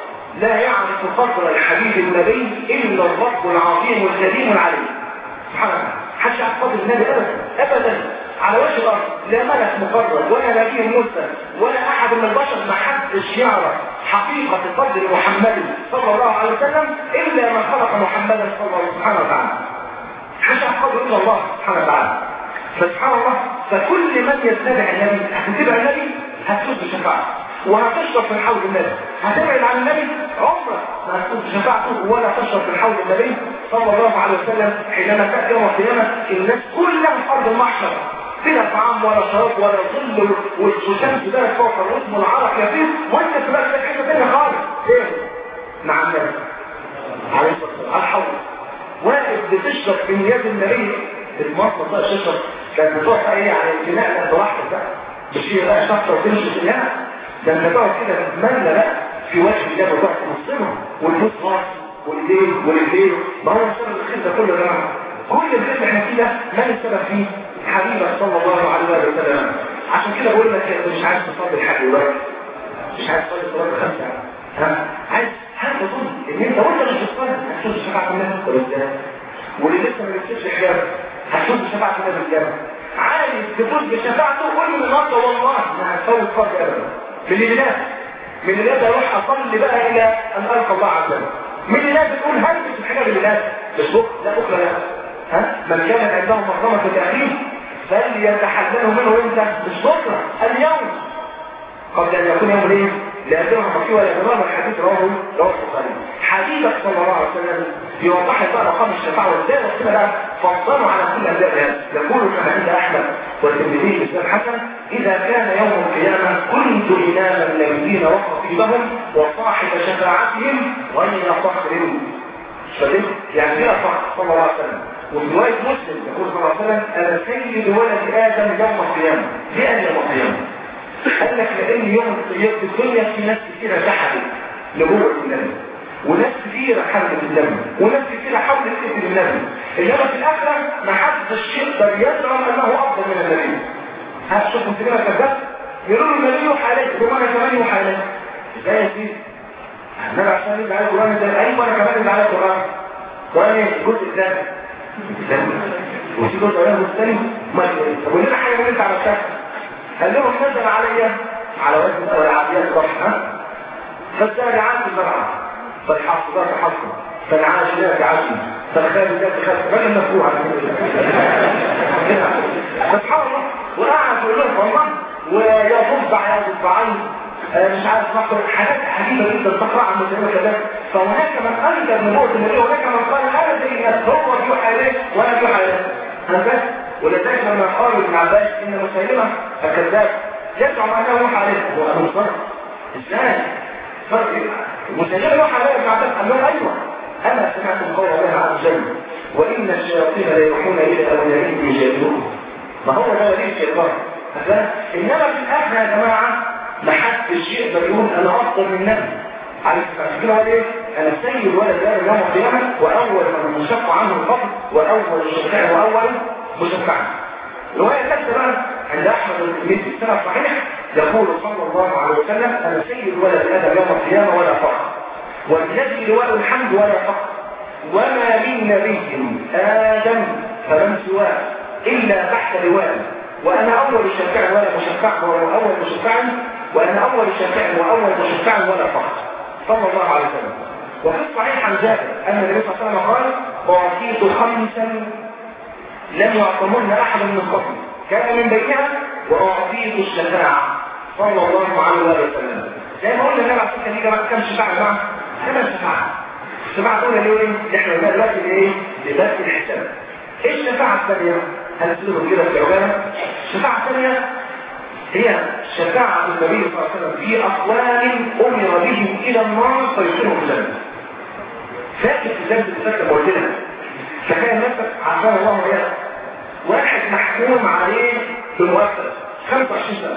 لا يعرف قدر الحبيب النبي الا الرب العظيم الكريم العليم سبحان الله حدش يعرف قدر النبي ابدا ابدا على وجه الارض لا ملك مقرب ولا نبي مرسل ولا احد من البشر ما حدش يعرف حقيقة قدر محمد صلى الله عليه وسلم الا من خلق محمدا صلى الله سبحانه وتعالى حدش يعرف قدر الا الله سبحانه وتعالى فسبحان الله فكل من يتبع النبي هتتبع النبي هتفوز بشفاعته وهتشرب من حوض النبي هتبعد عن النبي عمرك ما هتفوز بشفاعته ولا تشرب من حوض النبي صلى الله عليه وسلم حينما تأتي يوم القيامة الناس كلها في أرض المحشر بلا طعام ولا شراب ولا ظل والشمس ده فوق الرسم والعرق يطير وانت تبقى في حته ثانيه خالص ايه مع النبي عليه الصلاه والسلام على الحوض واقف بتشرب من يد النبي المصر بقى تشرب كانت بتروح ايه يعني الجناء لا براحتك بقى مش هي بقى شخصه وتمشي في الجناء ده انت تقعد كده تتمنى بقى في وجه الله وتقعد تبصمها والفلوس راس والايدين والايدين ما هو السبب الخير ده كله يا جماعه كل الخير اللي احنا فيه ده من السبب فيه؟ حبيبك صلى الله عليه وسلم عشان كده بقول لك انت مش عايز تصلي الحج دلوقتي مش عايز تصلي صلاه الخمسه ها عايز هل تظن ان انت وانت مش بتصلي هتفوز بشفاعه النبي ولا ازاي واللي لسه ما بيكتبش حجاب هتفوز بشفاعه النبي الجنه عايز تفوز بشفاعته قول له النهارده والله ما هتفوت فرض ابدا من الليلات من الليلات اروح اصلي بقى الى ان القى الله عز وجل من الليلات بتقول هلبس الحجاب الليلات مش بكره لا بكره لا ها من كانت عنده مظلمه الاخير فليتحلله منه امتى مش بكره اليوم قبل ان يكون يوم الايه لا درهم فيه ولا درهم الحديث رواه رواه البخاري حبيبك صلى الله عليه وسلم يوضح لك بقى مقام الشفاعه وازاي ربنا بقى فضلوا على كل انبياء هذا يقول كما عند احمد والترمذي باسناد حسن اذا كان يوم القيامه كنت امام النبيين وخطيبهم وصاحب شفاعتهم غير فخر فدل يعني فيها فخر صلى الله عليه وسلم وفي روايه مسلم يقول صلى الله عليه وسلم انا سيد ولد ادم يوم القيامه لان يوم القيامه قال لك لان يوم القيامه في الدنيا في ناس كثيره جحدت لجوه النبي وناس كثيرة حملت النبي وناس كثيرة حملت اسم النبي انما في الاخرة ما حدش يقدر يزعم انه افضل من النبي هتشوف مسلمين كذاب يقولوا النبي يوحى عليك ثم انا كمان يوحى عليك ازاي يا سيدي النبي عشان يبقى على القران ده ايوه انا كمان يبقى على القران القران ايه الجزء الثاني وفي جزء غير الثاني ما طب ولنا حاجه من انت عملتها قال لهم نزل عليا على وزن والعاديات ضبحا فالسارعات سرعة فالحافظات حفظا فالعاشرات عشرا فالخامسات خمسة بل المفروع سبحان الله وقعد يقول لهم والله ويضب على ضبعين مش عارف نقر حاجات عجيبة جدا تقرأ عن مسلمة كذا فهناك من أنكر من نبوة النبي وهناك من قال أنا زي الناس هو في حاليه وأنا في حاليه هكذا ولذلك لما قال ابن عباس إن مسيلمة الكذاب يزعم أنه يوحى عليه هو أبو صرف إزاي؟ فرق مسيلمة يوحى عليه ابن عباس قال له أيوه أنا سمعت قول الله عز وجل وإن الشياطين لا يوحون إلى أوليائهم يجادلون ما هو ده ولي الشيطان إنما في الآخر يا جماعة ما حدش يقدر يقول انا افضل من النبي عارف كده هو ايه انا سيد ولد ادم يوم القيامه واول من يشق عنه الفضل واول شفاع واول مشفع الروايه الثالثه بقى عند احمد بن السنه الصحيح يقول صلى الله عليه وسلم انا سيد ولد ادم يوم القيامه ولا فخر والذي لواء الحمد ولا فخر وما من نبي ادم فمن سواه الا تحت لواء وانا اول شفاع ولا مشفع واول مشفع وأنا أول شفاع وأول مشفع ولا فخر صلى الله عليه وسلم وفي الصحيح عن جابر أن النبي صلى الله عليه وسلم قال أعطيت خمسا لم يعطمن أحد من قبل كان من بينها وأعطيت الشفاعة صلى الله عليه وسلم زي ما قلنا النبي عليه الصلاة والسلام كم شفاعة يا جماعة؟ ثمان شفاعة الشفاعة الأولى اللي هو إيه؟ احنا قلنا دلوقتي إيه؟ لبس الحساب إيه الشفاعة الثانية؟ هنسلمهم كده في عجالة الشفاعة الثانية هي شفاعة النبي صلى الله عليه وسلم في أقوال أمر بهم إلى النار فيدخلهم الجنة. فاكر في جنة الفكرة قلت لك تخيل نفسك عشان الله وياك واحد محكوم عليه بمؤثر 25 سنة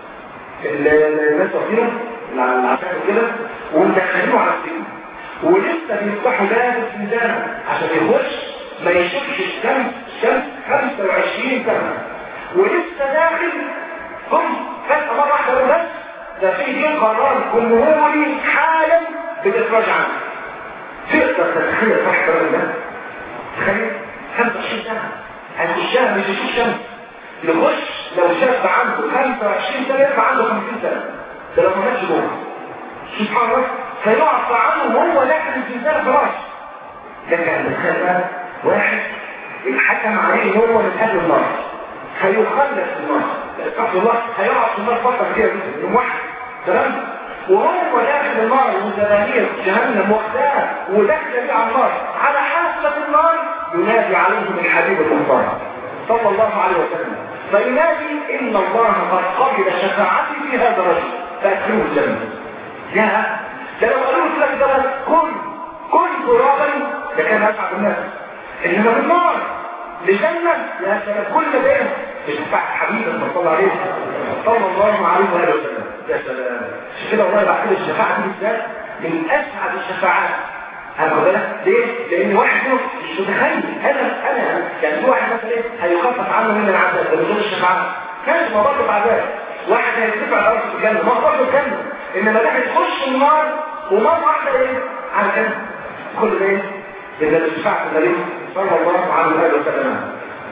الناس واخدينه العساكر كده ومدخلينه على السجن ولسه بيفتحوا باب الزنزانة عشان يخش ما يشوفش الشمس الشمس 25 سنة ولسه داخل هم فجأة مرة واحدة بس ده في دي قرار جمهوري حالا بالإخراج عنه تقدر تتخيل صح الكلام ده؟ تخيل 25 سنة هيخشها مش يشوف شمس يخش لو شاب عنده 25 سنة يبقى عنده 50 سنة ده لو ما ماتش جوه سبحان الله فيعفى عنه وهو داخل الزنزانة خلاص ده كان تخيل واحد الحكم عليه ان هو من اهل النار هيخلص النار استغفر الله هيقعد في النار فتره كبيره جدا يوم واحد تمام وهو داخل النار وزبانية جهنم وحدها وداخل بيه على النار على حافة النار ينادي عليهم الحبيب المختار صلى الله عليه وسلم فينادي ان الله قد قبل شفاعتي في هذا الرجل فادخلوه الجنه يا ده لو قالوا لك ده كن كن ترابا ده كان اسعد الناس انما بالنار لجنة يا سلام كل ده بشفاعة حبيب صلى عليه صلى الله عليه وآله وسلم يا سلام كده والله بعد كده الشفاعة دي بالذات من أسعد الشفاعات هذا بالك ليه؟ لأن واحد منهم مش متخيل أنا أنا يعني في واحد مثلا إيه هيخفف عنه من العذاب ده بدون الشفاعة كانش ما برضه بعذاب واحد هيرتفع الأرض في الجنة ما برضه الجنة إنما ده هيخش النار ومرة واحدة إيه؟ على الجنة كل ده إيه؟ إذا الشفاعة النبي صلى الله عليه وآله وسلم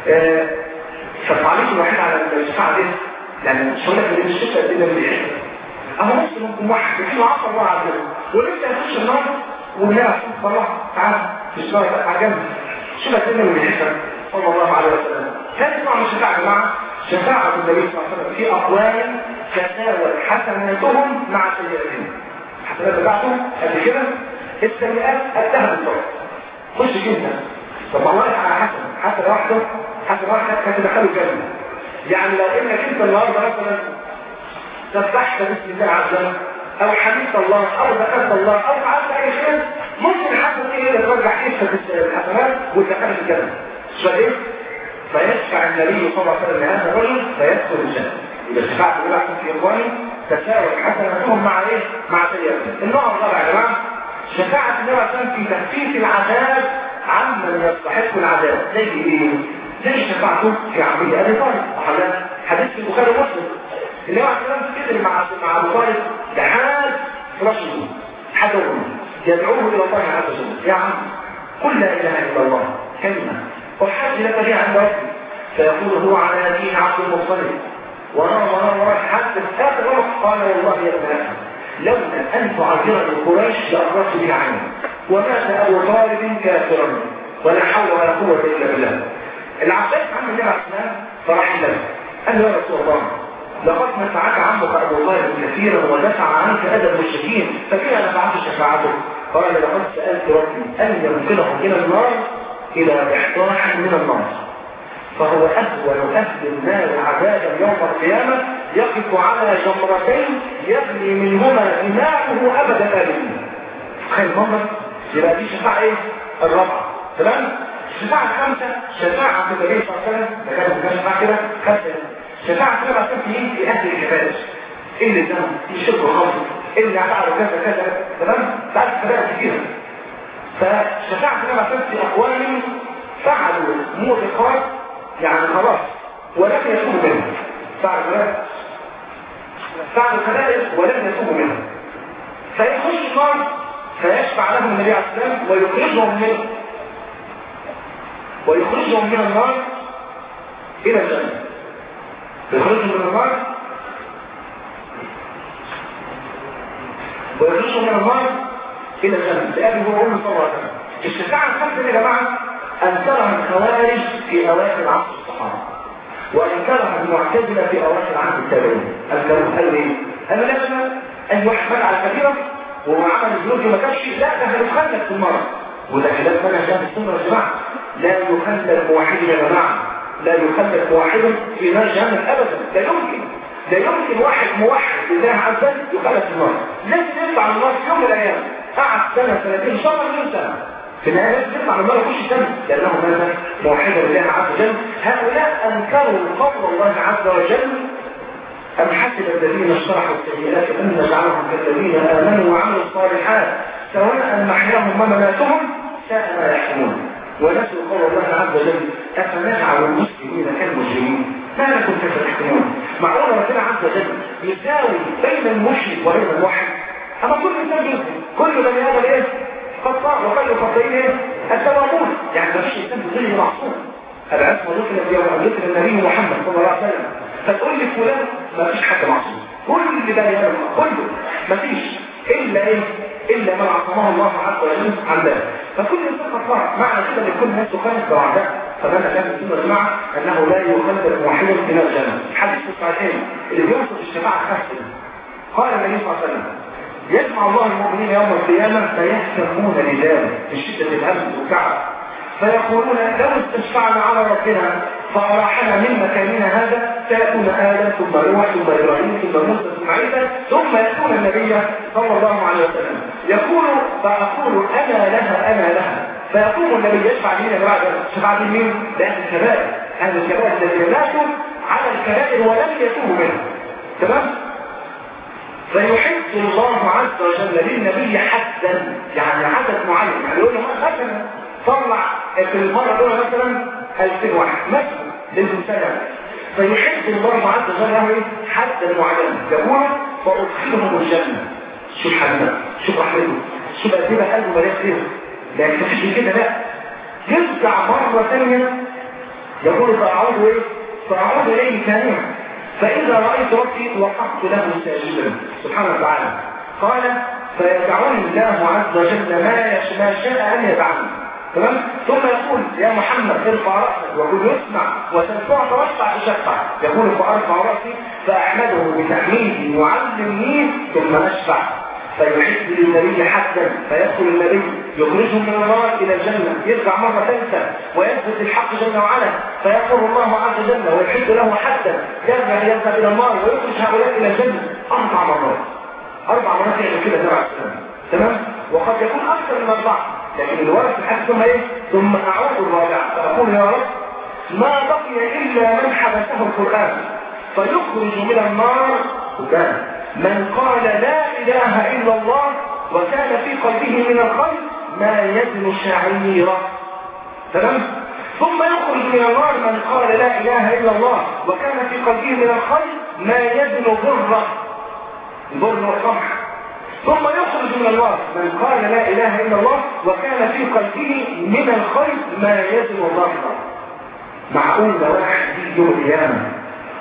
فالتعليق الوحيد على الشفاعة دي يعني مش هقول لك ان الشفاعة دي اللي بيحب اهو نص ممكن واحد يكون عصر الله عز وجل ولسه يخش النار ونعرف خلاص تعال في النار على جنب شفاعة دي اللي بيحبها صلى الله عليه وسلم ثالث نوع من الشفاعة يا جماعة شفاعة النبي صلى الله عليه وسلم في أقوال تتناول حسناتهم مع سيئاتهم الحسنات بتاعتهم قد كده السيئات قدها بالظبط خش جدا طب ما واقف على حسن حسن واحده حسن واحده هتدخله الجنه يعني لو انك انت النهارده مثلا سبحت باسم الله عز وجل او حمدت الله او ذكرت الله او فعلت اي شيء ممكن حسن ايه اللي ترجع كيفك الحسنات وتدخلك الجنه مش ايه فيشفع النبي صلى الله عليه وسلم لهذا الرجل فيدخل الجنه يبقى الشفاعه الاولى في اخواني تساوي حسناتهم مع ايه؟ مع سيئاتهم النوع الرابع يا جماعه شفاعة النبي صلى الله عليه وسلم في تخفيف العذاب عمن يستحق العذاب زي ايه؟ زي شفاعته في عمرو ابي طالب وحدث حديث في البخاري ومسلم النبي عليه الصلاه والسلام كده مع مع ابو طالب لحد رسول حتى يدعوه الى الله عز وجل يا عم قل لا اله الا الله كلمه وحج لك بها عند ربي فيقول هو على دين عبد المطلب وراه وراه وراه حتى في اخر وقت قال والله يا ابن اخي لولا ان تعذرني قريش لاخرجت بي عني ومات ابو طالب كافرا ولا حول ولا قوه الا بالله العباس عم النبي عليه السلام فراح له قال له يا رسول الله لقد نفعك عمك ابو طالب كثيرا ودفع عنك اذى المشركين فكيف نفعت شفاعته قال لقد سالت ربي ان ينقلهم الى النار الى احتراح من النار فهو اهون اهل النار عذابا يوم القيامه يقف على جمرتين يغلي منهما دماؤه ابد الابدين تخيل المنظر يبقى دي شفاعه ايه الرابعه تمام الشفاعه الخامسه شفاعه النبي صلى الله عليه وسلم ده كان شفاعه كده خمسه شفاعة سبع سنين في أهل الكبائر اللي ذنب يشرب الخمر اللي فعل كذا كذا تمام بعد كبائر كثيرة فشفاعة سبع سنين في أقوال فعلوا موبقات يعني خلاص ولم يتوبوا منها فعلوا كبائر فعلوا كبائر ولم يتوبوا منها فيخش النار فيشفع لهم النبي عليه السلام ويخرجهم منه ويخرجهم من النار إلى الجنة يخرجوا من النار ويخرجوا من النار الى الجنه لابي هو ام صلى الله عليه وسلم الشفاعه الخمسه يا جماعه انكرها الخوارج في اواخر عصر الصحابه وانكرها المعتزله في اواخر عهد التابعين انكروا قالوا ايه؟ قالوا لا لا ان واحد على كبيره وهو عمل الذنوب ما كانش لا ده هيخلد في النار وده خلاف منهج اهل السنه يا جماعه لا يخلد الموحد يا جماعه لا يخلف واحد في نار جهنم ابدا لا يمكن لا يمكن واحد موحد لله عز وجل يخلف النار لازم يطلع من النار في يوم من الايام قعد سنه سنتين شهر من سنه في النهايه لازم يطلع من النار يخش سنه لانه ماذا موحدا لله عز وجل هؤلاء انكروا قول الله عز وجل أم حسب الذين اشترحوا السيئات أن نجعلهم كالذين آمنوا وعملوا الصالحات سواء محياهم ومماتهم ساء ما يحكمون ونسوا قول الله عز وجل أفنجعل المسلمين كالمجرمين ما لكم كيف تحكمون معقول ربنا عز وجل يساوي بين المشرك وبين الموحد أما كل إنسان يمكن كل بني آدم إيه؟ خطاء وخير خطئين إيه؟ التوابون يعني ما فيش إنسان بظل معصوم العصمة ذكرت يوم أن ذكر النبي محمد صلى الله عليه وسلم فتقول لي فلان ما فيش حد معصوم كل بني آدم كله ما فيش إلا إيه؟ إلا من عصمه الله عز وجل عن ذلك فكل إنسان خطاء معنى كده ان كل الناس تخالف بعضها فماذا كان السنة يا جماعة أنه لا يخلف واحد من الجنة حديث الصحيحين اللي بيوصف الشفاعة الخاصة قال النبي صلى الله عليه وسلم يجمع الله المؤمنين يوم القيامة فيحتمون لذلك من شدة الهم والكعب فيقولون لو استشفعنا على ربنا فأراحنا من مكاننا هذا سيكون آدم ثم نوح ثم إبراهيم ثم موسى ثم عيسى ثم يكون النبي صلى الله عليه وسلم يقول فأقول أنا لها أنا لها فيقوم النبي يشفع لنا بعد شفاعة مين؟ لأهل الكبائر أهل الكبائر الذين ماتوا على الكبائر ولم يتوبوا منها تمام؟ فيحب الله عز وجل للنبي حدا يعني عدد معين يعني يقول له مثلا طلع في المرة الأولى مثلا 2000 واحد مثلا للمسلم فيحب الله عز وجل له حدا معينا يقول فأدخلهم الجنة شوف حبيبه شوف رحمته شوف قد ايه قلبه ملاك ايه لا يكتفيش كده لا يرجع مرة ثانية يقول فأعود ايه فأعود إليه ثانية فإذا رأيت ربي وقفت له ساجدا سبحانه وتعالى قال فيدعوني الله عز وجل ما ما شاء أن يدعني تمام ثم يقول يا محمد ارفع رأسك وقل يسمع وتنفع توسع تشفع يقول فأرفع رأسي فأحمده بتحميدي يعلمني ثم أشفع فيحب للنبي حدا فيدخل النبي يخرجه من النار الى الجنه يرجع مره ثالثه ويثبت الحق جل وعلا فيقول الله عز وجل ويحب له حدا يرجع يذهب الى النار ويخرج هؤلاء الى الجنه اربع مرات اربع مرات يعني كده تبع السلام تمام وقد يكون اكثر من اربعه لكن الورث الحديث ثم ايه ثم اعود الرابعه فاقول يا رب ما بقي الا من حبسه القران فيخرج من النار وكان من قال لا إله إلا الله وكان في قلبه من الخير ما يزن شعيرة تمام ثم يخرج من النار من قال لا إله إلا الله وكان في قلبه من الخير ما يزن ضرة ضر والقمح ثم يخرج من النار من قال لا إله إلا الله وكان في قلبه من الخير ما يزن ضرة معقول ده واحد يوم القيامة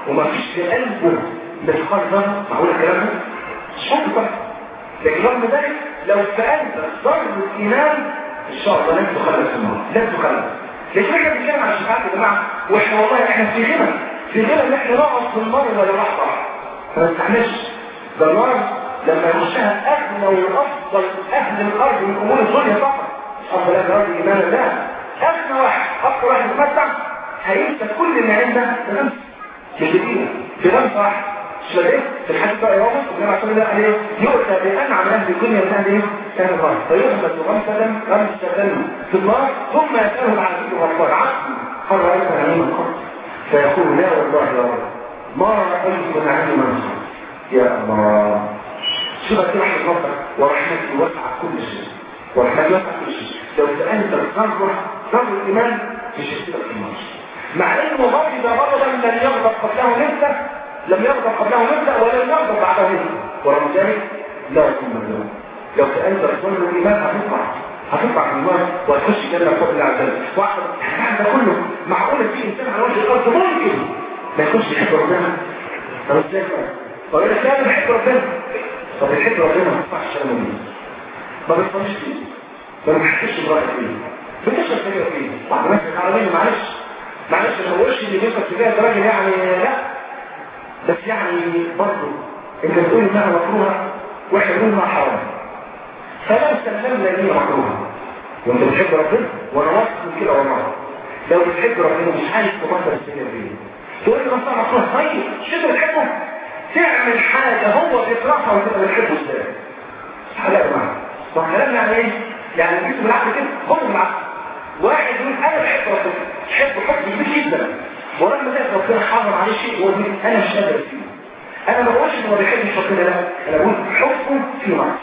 وما فيش في قلبه مثقال ذره معقول الكلام ده مش ممكن طبعا لكن رغم ذلك لو في قلبك ذره ايمان ان شاء الله لن تخلص في النار لن تخلص لكن احنا بنتكلم عن الشفاعات يا جماعه واحنا والله احنا في غنى في غنى ان احنا نقعد في النار ولا لحظه ما نستحملش ده النار لما يخشها اغنى وافضل اهل الارض من امور الدنيا فقط افضل اهل الارض ايمانا لا اغنى واحد اكثر واحد متمتع هينسى كل النعيم ده بغمسه مش بدقيقه بغمسه واحد مش بدقيقه في الحديث بقى يوم النبي صلى الله عليه يؤتى بانعم اهل الدنيا من اهل ايه؟ اهل الارض فيغمس غمسه غمسه في النار ثم يساله على ذكر الغفار عبد هل رايت نعيما قط فيقول لا والله يا رب ما رايت نعيما يا الله شبه رحمة ربك ورحمته وسع كل شيء ورحمته وسع كل شيء لو سألت الذرة ذر الإيمان مش هتبقى في النار مع انه غضب غضبا لم يغضب قبله مثله لم يغضب قبله مثله ولم يغضب بعده مثله ورغم ذلك لا يكون مجنون لو سألت ذر الإيمان هتطلع هتطلع من النار وهتخش جنة فوق الله عز وجل واحد ده كله معقولة في إنسان على وجه الأرض ممكن ما يكونش يحب ربنا طب ازاي طب انا كان بحب ربنا طب بحب ربنا ما ينفعش انا مني ما بتصليش فيه ما بحكيش برايك فيه بتشرب سجاير فيه واحد ماسك عربيه معلش معلش ما بقولش ان بيشرب سجاير ده راجل يعني لا بس يعني برضه انت بتقول انها مكروهه واحنا بنقول انها حرام فلو سلمنا ان هي مكروهه وانت بتحب ربنا وانا واثق من كده والله لو بتحب ربنا مش عايز تبطل السجاير فيه تقول لي مثلا مكروه طيب مش انت بتحبه تعمل حاجة هو بيكرهها وتبقى بتحبه ازاي حلاقة معاه طب كلام يعني ايه؟ يعني الجسم بالعقل كده هو بالعقل واحد يقول انا بحب ربنا بحب حب كبير جدا ورغم ذلك ربنا حرم عليه شيء هو بيقول انا مش قادر فيه انا ما بقولش ان هو بيحبش ربنا لا انا بقول حبه في معصيه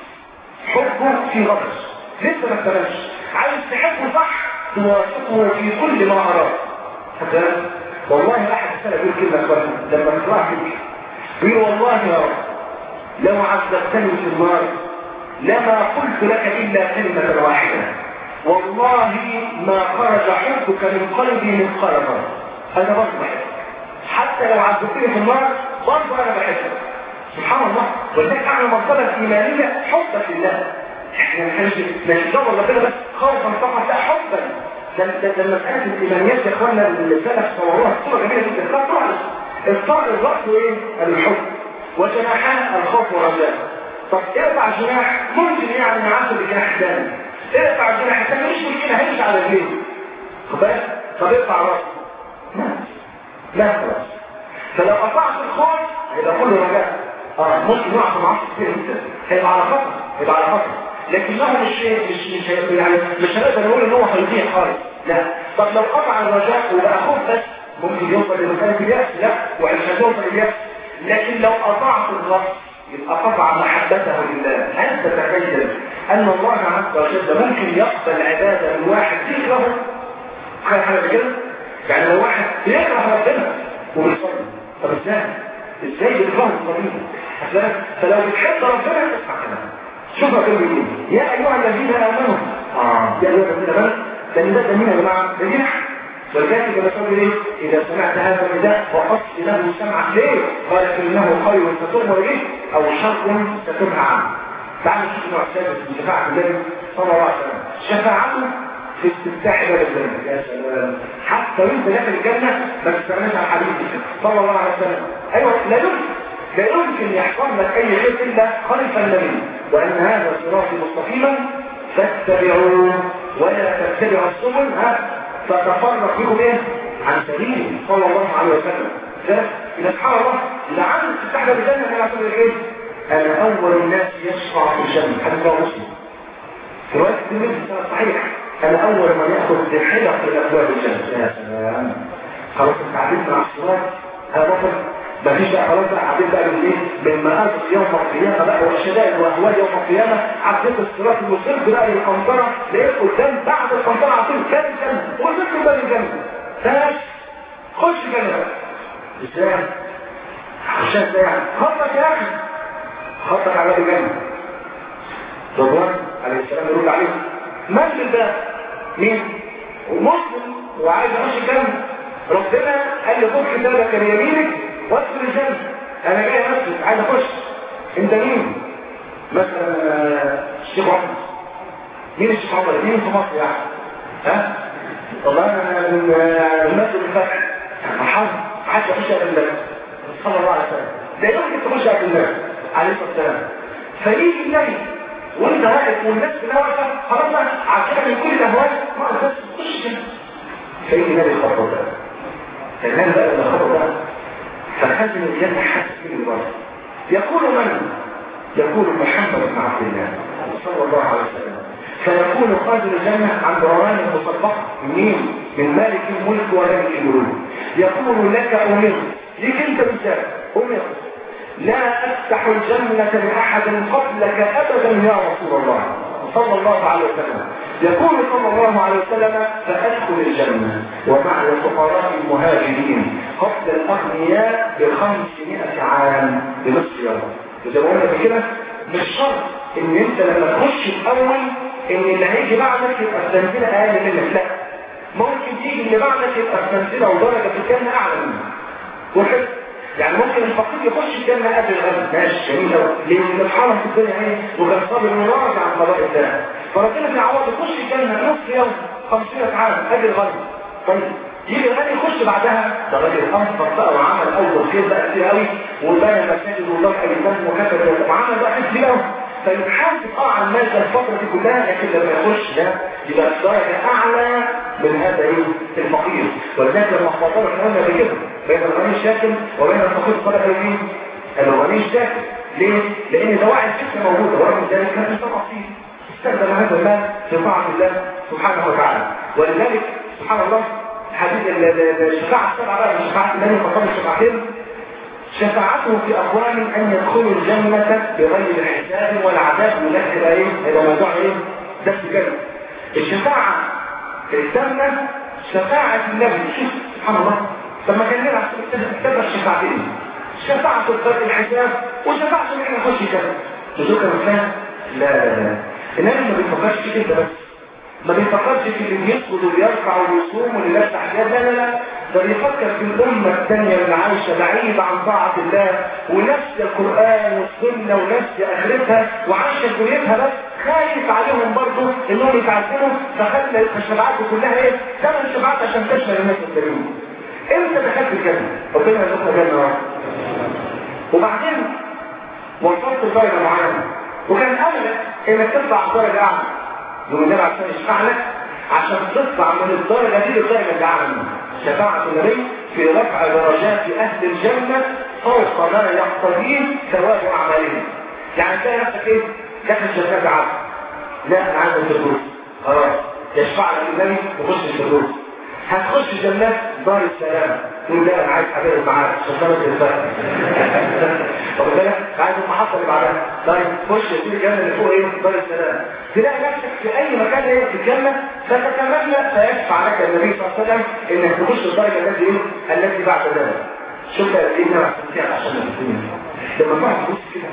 حبه في غضب لسه ما اكتملش عايز تحبه صح توافقه في كل ما اراد فكلام والله احد السنه بيقول كلمه كويسه لما بتروح فيك بيقول والله يا رب لو عذبتني في النار لما قلت لك إلا كلمة واحدة والله ما خرج حبك من قلبي من قلب أنا برضه بحبك حتى لو عذبتني في النار برضه أنا بحبك سبحان الله ولذلك أعلى مرتبة إيمانية حبك لله احنا ما كانش مش دور ربنا بس خوفا فقط لا حبا ده ده مسألة الإيمانيات يا إخوانا السلف صوروها صورة جميلة جدا لا تعرف الطائر الرأس ايه؟ الحب وجناحان الخوف والرجاء طب ارفع جناح ممكن يعني نعرف بجناح ثاني ارفع جناح ثاني مش مشكلة هيمشي على رجليه خد بالك طب ارفع راسه لا لا خلاص فلو قطعت الخوف هيبقى كله رجاء اه ممكن يقع في معصيه كتير جدا هيبقى على خطر هيبقى على خطر لكنه مش مش مش يعني مش هنقدر نقول ان هو هيضيع خالص لا طب لو قطع الرجاء وبقى خوف بس ممكن يوصل لمكانة اليأس لا وإن يوصل اليأس لكن لو أطعت الرب يبقى قطع محبته لله هل تتخيل أن الله عز وجل ممكن يقبل عبادة من واحد يكرهه تخيل حاجة كده يعني لو واحد بيكره ربنا وبيصلي طب ازاي ازاي بيكرهه الصليب فلو بتحب ربنا اسمع كلامه شوف ربنا بيقول يا ايها الذين امنوا اه يا ايها الذين امنوا ده ده ده مين يا جماعه ده دين ولذلك كما تقول ايه اذا سمعت هذا النداء فقصد له سمعك ليه قال انه خير تتوب اليه او شر تتوب عنه تعالوا نشوف نوع ثالث من شفاعة النبي صلى الله عليه وسلم شفاعته في استفتاح باب الجنة يا سلام حتى وانت داخل الجنة ما تستغناش عن حبيبك صلى الله عليه وسلم ايوه لا يمكن لا يمكن يحصل لك اي شيء الا خلف النبي وان هذا صراطي مستقيما فاتبعوه ولا تتبعوا السبل ها فتفرق بكم ايه عن سبيله صلى الله عليه وسلم ده إذا سبحان الله لعن تفتح باب الجنة انا اعتبر ايه انا اول الناس يشفع في الجنة حديث رواه مسلم في رواية الترمذي سنة صحيح انا اول من ياخذ بحلق في ابواب الجنة يا سلام خلاص انت عديت مع الصراط هذا بطل مفيش بقى خلاص بقى عديت بقى من ايه من مآسف يوم القيامة بقى والشدائد واهوال يوم القيامة عديت الصراط المصير بقى للقنطرة لقيت قدام بعد القنطرة على طول كان الجنة وصلت بقى الجنة فاش خش جنة ازاي عشان ازاي يعني خطك يا اخي خطك على باب الجنة رضوان عليه السلام يقول عليه من في الباب مين ومسلم وعايز يخش الجنة ربنا قال له خد كتابك اليمينك وادخل الجنة انا جاي امسك عايز اخش انت مين مثلا الشيخ عمر مين الشيخ عمر مين في مصر يعني ها والله انا من المسجد الفتح مرحبا حد يخش قبل الناس صلى الله عليه وسلم لا يمكن تخش قبل الناس عليه الصلاه والسلام فيجي النبي وانت واقف والناس كلها واقفه خلاص عشان من كل الاهوال ما اقدرش تخش كده فيجي النبي الخطوه ده فالنبي بقى الخطوه ده فخزن الجنه حاسس بالبرد يقول من يقول محمد بن عبد الله صلى الله عليه وسلم فيكون خازن الجنة عن روان مصدقة منين؟ من مالك الملك ومالك الملوك يقول لك أمر ليك أنت بالذات أمر لا أفتح الجنة لأحد قبلك أبدا يا رسول الله صلى الله عليه وسلم يقول صلى الله عليه وسلم فأدخل الجنة ومع الفقراء المهاجرين قبل الأغنياء بخمسمائة عام بنصف يوم وزي ما قلنا كده مش شرط ان انت لما تخش الاول ان اللي هيجي بعدك يبقى التنزيل اقل منك لا ممكن تيجي اللي بعدك يبقى التنزيل او درجه في الجنه اعلى منك وحد يعني ممكن الفقير يخش الجنه قبل الغني ماشي جميل قوي لان الحرم في الدنيا ايه وكان صابر وراجع عن قضاء الله فربنا في عوض يخش الجنه نصف يوم 500 عام قبل الغني طيب يجي الغني يخش بعدها ده راجل انفق بقى وعمل اول خير بقى كتير قوي وبنى مساجد وضرب ايتام وكتب وعمل بقى كتير قوي فيحاسب اه على المال الفترة دي كلها لكن لما يخش ده يبقى الدرجة أعلى من هذا ايه الفقير ولذلك لما خاطر احنا قلنا بكده بين الغني الشاكل وبين الفقير الصالح ايه الغني الشاكل ليه؟ لأن دواعي الفكرة موجودة ورغم ذلك كان إنسان أصيل استخدم هذا المال في طاعة الله سبحانه وتعالى ولذلك سبحان الله حديث الشفاعة السبعة بقى الشفاعة النبي فقط الشفاعتين شفاعته في أقوام أن يدخلوا الجنة بغير حساب ولا عذاب وذلك ايه هيبقى موضوع ايه ده كده الشفاعة الثامنة شفاعة النبي شوف سبحان الله طب ما كان نلعب تبقى الشفاعتين شفاعة الفرق الحساب وشفاعة ان احنا نخش كده تشوف كمان لا لا لا النبي ما بيفكرش في كده بس ما بيفكرش في اللي بيسجد وبيرفع ويصوم واللي لابس حجاب لا لا لا ده بيفكر في الأمة الثانية اللي عايشة بعيدة عن طاعة الله ونفس القرآن والسنة ونفس آخرتها وعايشة دنيتها بس خايف عليهم برضه انهم يتعذبوا فخلى الشفاعات كلها ايه؟ ثمان الشفاعات عشان تشمل الناس الكريمين. امتى دخلت الجنة؟ ربنا يرزقنا جنة وبعدين وصلت لدرجة معينة وكان أملك انك تطلع درجة أعلى. يقول النبي عشان يشفع لك عشان تطلع من الدرجة دي للدرجة اللي أعلى منها. شفاعة النبي في رفع درجات أهل الجنة فوق ما يقتضيه ثواب أعمالهم. يعني تلاقي نفسك إيه؟ داخل جنة عبد. لا أنا عايز الفردوس. خلاص يشفع لك النبي وخش الفردوس. هتخش جنات دار السلام تقول لا انا عايز حبيبي معاك شغاله الفرق واخد بالك عايز المحطه اللي بعدها طيب خش في الجنه اللي فوق ايه دار السلام تلاقي نفسك في اي مكان ايه في الجنه فتتمنى فيشفع لك النبي صلى الله عليه وسلم انك تخش الدرجه التي ايه التي بعد ذلك شوف قد ايه نعم عشان الدنيا لما تقعد تبص كده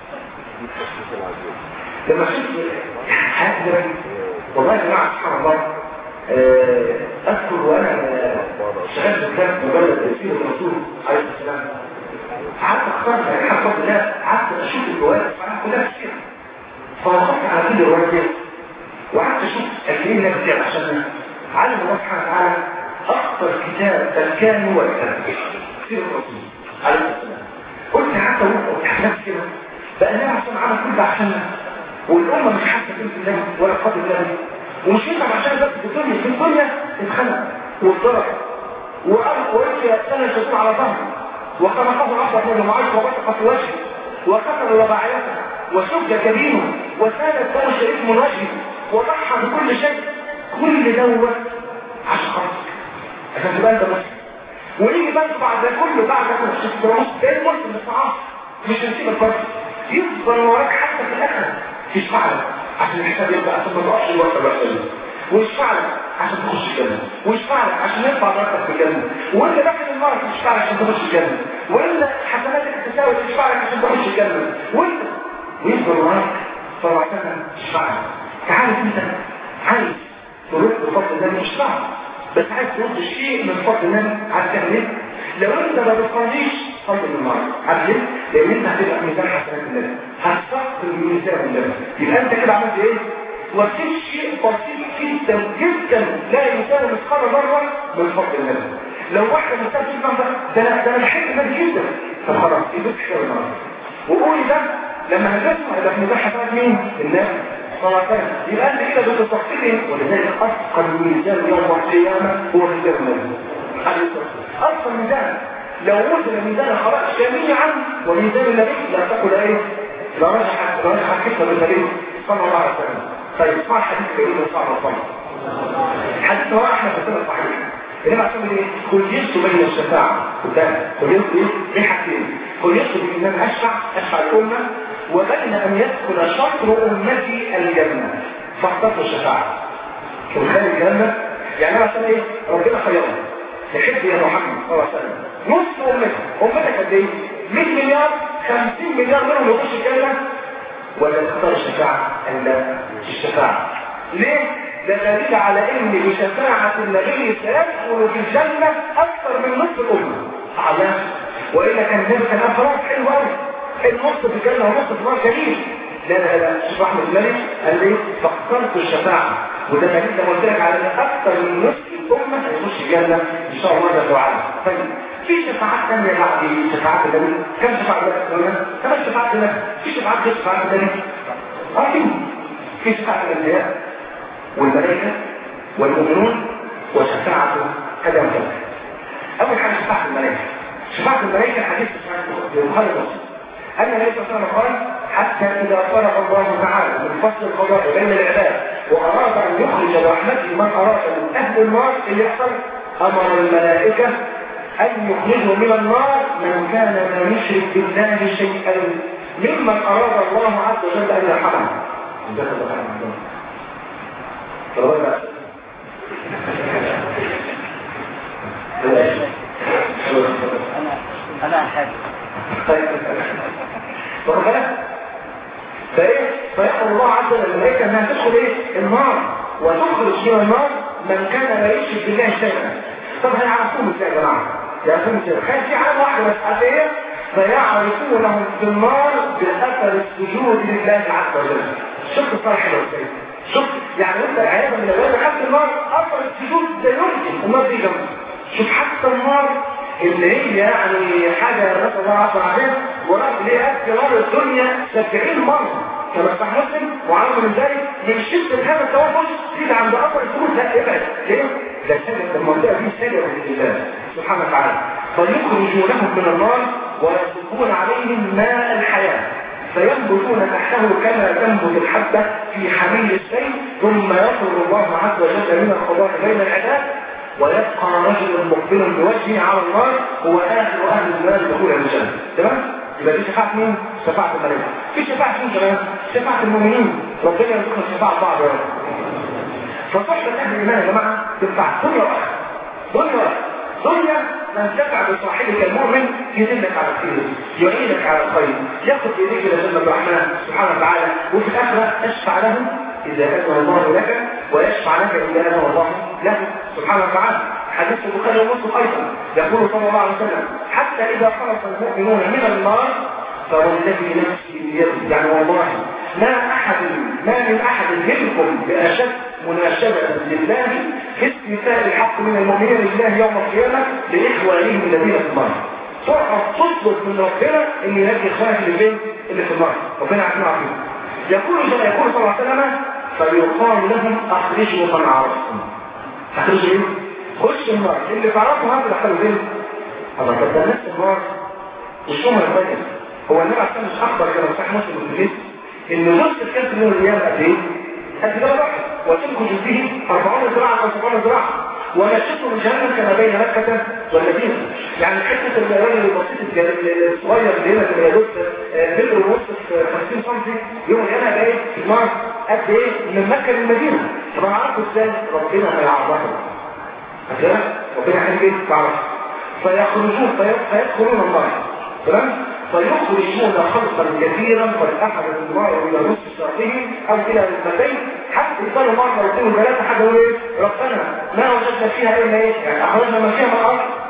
لما شفت حياه النبي والله يا جماعه سبحان الله أذكر وأنا شغال كتاب مجلد تفسير الرسول عليه السلام قعدت أختار يعني حق الله قعدت أشوف الروايات كلها كتير فوقفت على كل الروايات دي وقعدت أشوف قد إيه الناس دي عشان علم الله سبحانه وتعالى أكثر كتاب تركان هو الكتاب تفسير الرسول عليه السلام قلت حتى وقت أحلام كده بقى النبي عشان عمل كل ده عشاننا والأمة مش حاسة قيمة الله ولا قدر الله ومش ينفع عشان بس في الدنيا في الدنيا اتخلق واتضرب وقال وانت سنة الشيطان على ظهره وخلقه عبد من المعيش وبسق في وجهه وكسر رباعيته وشج كبيره وسال الدم الشريف من وجهه وضحى بكل شيء كل دوت عشان خلاص عشان تبقى انت مسلم ويجي بس بعد ده كله بعد ده كله شفت ايه المسلم الصعاب مش هنسيب الفرق يفضل وراك حتى في الاخر يشفع لك عشان الحساب يبقى عشان ما تقعش الوقت الوحشه ويشفع لك عشان تخش الجنه ويشفع لك عشان يرفع درجتك في الجنه وانت داخل النار تشفع لك عشان تخش الجنه وانت حسناتك تساوي تشفع لك عشان تخش الجنه وانت ويفضل وراك صراحه تشفع لك تعالى انت عايز تروح بفضل الله مش صعب بس عايز ترد شيء من فضل الله عايز تعمل ايه؟ لو انت ما بتصليش صلي بالنار عارف ليه؟ لان انت هتبقى في ميزان حسنات الله هتثقل ميزان الله يبقى انت كده عملت ايه؟ وفي شيء بسيط جدا جدا لا يساوي مثقال ذره من فضل الله لو واحد مثال في ده ده انا ده انا بحب الناس جدا طب خلاص يدوك شويه النار وقولي ده لما هتسمع هيبقى في ميزان حسنات مين؟ الناس صلاتين يبقى انت كده بتستقبل ولذلك اثقل ميزان يوم القيامه هو ميزان الله اصل ميزان لو وزن ميزان الخلائق جميعا وميزان النبي لا تقل ايه لا رجحت لا رجحت حكمه بالنبي صلى الله عليه وسلم طيب اسمع الحديث الجميل صلى الله عليه وسلم حديث هو احنا في السنه الصحيح انما عشان ايه خيرت بين الشفاعه قدام خيرت ايه في حاجتين خيرت بين ان انا اشفع اشفع الامه وبين ان يدخل شطر امتي الجنه فاخترت الشفاعه وخلي الجنه يعني انا عشان ايه ربنا خيرني تحب يا محمد صلى الله عليه وسلم نص امتك امتك قد ايه 100 مليار 50 مليار منهم يخش الجنه ولا تختار الشفاعه الا الشفاعه ليه ده دليل على ان بشفاعه النبي سيدخل في الجنه اكثر من نصف الامه على والا كان النبي كان خلاص حلو قوي النص في الجنه ونص في النار جميل لا لا لا شوف احمد الملك قال لي فاخترت الشفاعه وده دليل زي ما قلت لك على ان اكثر من نصف الامه هيخش الجنه ان شاء الله جل وعلا طيب في شفاعات ثانيه بعد شفاعات النبي كم شفاعه النبي كم شفاعه النبي في شفاعات غير شفاعه النبي اه في في شفاعه الانبياء والملائكه والمؤمنون وشفاعه كذا وكذا اول حاجه شفاعه الملائكه شفاعه الملائكه حديث في البخاري ومسلم أن النبي صلى الله عليه وسلم قال حتى إذا فرغ الله تعالى من فصل القضاء بين العباد وأراد أن يخرج برحمته من أراد من أهل النار اللي يحصل أمر الملائكة أن يخرجوا من النار من كان لا يشرك بالله شيئا ممن أراد الله عز وجل أن يرحمه انا حاجة طيب واخد فايه فيأمر الله عز وجل الملائكة انها تدخل ايه النار وتخرج من النار من كان لا يشرك بالله شيئا طب هيعرفوهم ازاي يا جماعه يعرفوهم ازاي خلي في عالم واحده بس عارف ايه فيعرفونهم في النار باثر السجود لله عز وجل شوف الصالح ده ازاي شوف يعني انت عياذا من الاولاد دخلت النار اثر السجود ده يمكن النار دي جنبك شوف حتى النار اللي هي يعني حاجة نسأل الله عز وجل ورغم ليه أكل نار الدنيا 70 مرة كما صح مسلم وعلم من ذلك من شدة هذا التوحش تيجي عند أثر السجود لا ابعد ليه؟ ده سجد المنطقة دي سجد لله سبحانه وتعالى فيخرجونهم من النار ويصبون عليهم ماء الحياة فينبتون تحته كما تنبت الحبة في حميل السيل ثم يخرج الله عز وجل من القضاء بين العباد ويبقى رجل مقبل بوجهه على النار هو اخر اهل النار دخول الجنه تمام يبقى دي شفاعه مين شفاعه الملائكه في شفاعه مين كمان شفاعه المؤمنين ربنا يرزقنا شفاعه بعض يا رب فصحبه اهل الايمان يا جماعه تنفع دنيا واخره دنيا واخره دنيا تنتفع بصاحبك المؤمن يدلك على الخير يعينك على الخير ياخذ بيديك الى جنه الرحمن سبحانه وتعالى وفي الاخره تشفع له اذا اذن الله لك ويشفع لك اذا اذن الله له سبحانه وتعالى حديث البخاري ومسلم ايضا يقول صلى الله عليه وسلم حتى اذا خلص المؤمنون من النار فوالذي نفسي بيده يعني والله ما احد ما من احد منكم باشد مناشده لله في استيفاء الحق من المؤمنين لله يوم القيامه لاخوانهم الذين في النار تقعد تطلب من ربنا ان ينجي اخوانك اللي فين اللي في النار ربنا يعافينا ويعافيهم يقول كما يقول صلى الله عليه وسلم فيقال لهم اخرجوا من عرفتم اخرجوا ايه؟ خش النار اللي تعرفوا هذا دخلوا فين؟ الله طب ده الناس النار وشو ما يبين هو النبي عشان مش اخبر كده صحيح مسلم في ان نص الكلب من الايام قد ايه؟ قد ده واحد وتنكج فيه 40 ذراعا او 70 ذراعا ونشطه من جهنم كما بين مكة والمدينة يعني حتة الراجل البسيط الصغير اللي هنا اللي يدوس متر ونص في 50 سم يوم القيامة هيبقى ايه؟ النار قد ايه؟ من مكة للمدينة طب انا عارفه ازاي؟ ربنا هيعرفه هكذا ربنا هيعمل ايه؟ تعرف فيخرجون فيدخلون النار تمام؟ فيخرجون خلقا كثيرا قد اخذ النار الى نصف ساقهم او الى ركبتين حتى يصلوا مرة واثنين وثلاثة حاجة يقول ايه ربنا ما وجدنا فيها الا ايه يعني اخرجنا ما فيها من الارض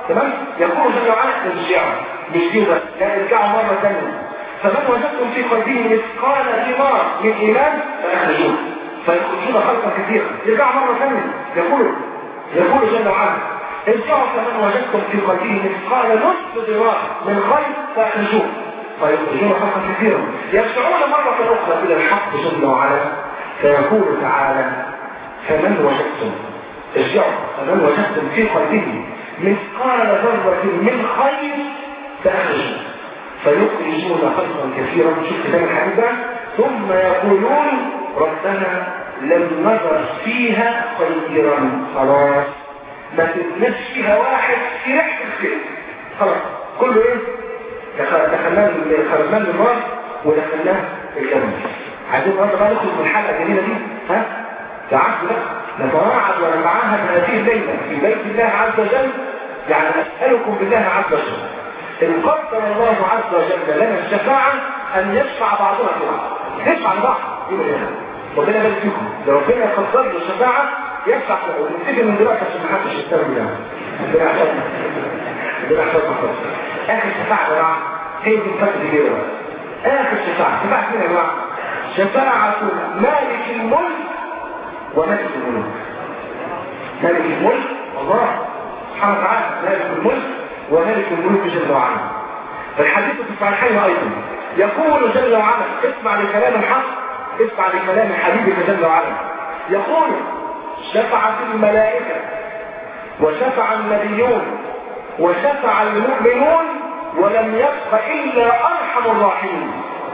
تمام يقول جل وعلا ارجعوا مش دي بس لا ارجعوا مره ثانيه فمن وجدتم في قلبه مثقال ثمار من ايمان فاخرجوه فيخرجون خلقا كثيرا يرجعوا مره ثانيه يقول يقول جل وعلا ارجعوا فمن وجدتم في قلبه مثقال نصف ذراع من خير فاخرجوه فيخرجون خلقا كثيرا يرجعون مرة أخرى إلى الحق جل وعلا فيقول تعالى فمن وجدتم ارجعوا فمن وجدتم في قلبه مثقال ذرة من خير فأخرجوا فيخرجون خلقا كثيرا شوف كتاب الحديث ده ثم يقولون ربنا لم نذر فيها خيرا خلاص ما تبنش فيها واحد في ريحة الخير خلاص كله ايه دخلناه خرجناه من النار ودخلناه الجنة عايزين النهارده بقى ندخل من الحلقة الجميلة دي ها تعالوا بقى نتواعد ونتعاهد هذه الليلة في بيت الله عز وجل يعني أسألكم بالله عز وجل إن قدر الله عز وجل لنا الشفاعة أن يشفع بعضنا في بعض نشفع لبعض يقول إيه ربنا يبارك فيكم لو ربنا يقدر له الشفاعة يشفع ونتفق من دلوقتي عشان ما حدش يستوي يعني ربنا يحفظنا ربنا يحفظنا خالص آخر شفاعة يا جماعة هي دي الفترة كده بقى آخر شفاعة شفاعة مين يا جماعة؟ شفاعة مالك الملك وملك الملوك مالك الملك الله سبحانه وتعالى مالك الملك وملك الملوك جل وعلا الحديث في الصحيحين ايضا يقول جل وعلا اسمع لكلام الحق اسمع لكلام حبيبك جل وعلا يقول شفعت الملائكة وشفع النبيون وشفع المؤمنون ولم يبق إلا أرحم الراحمين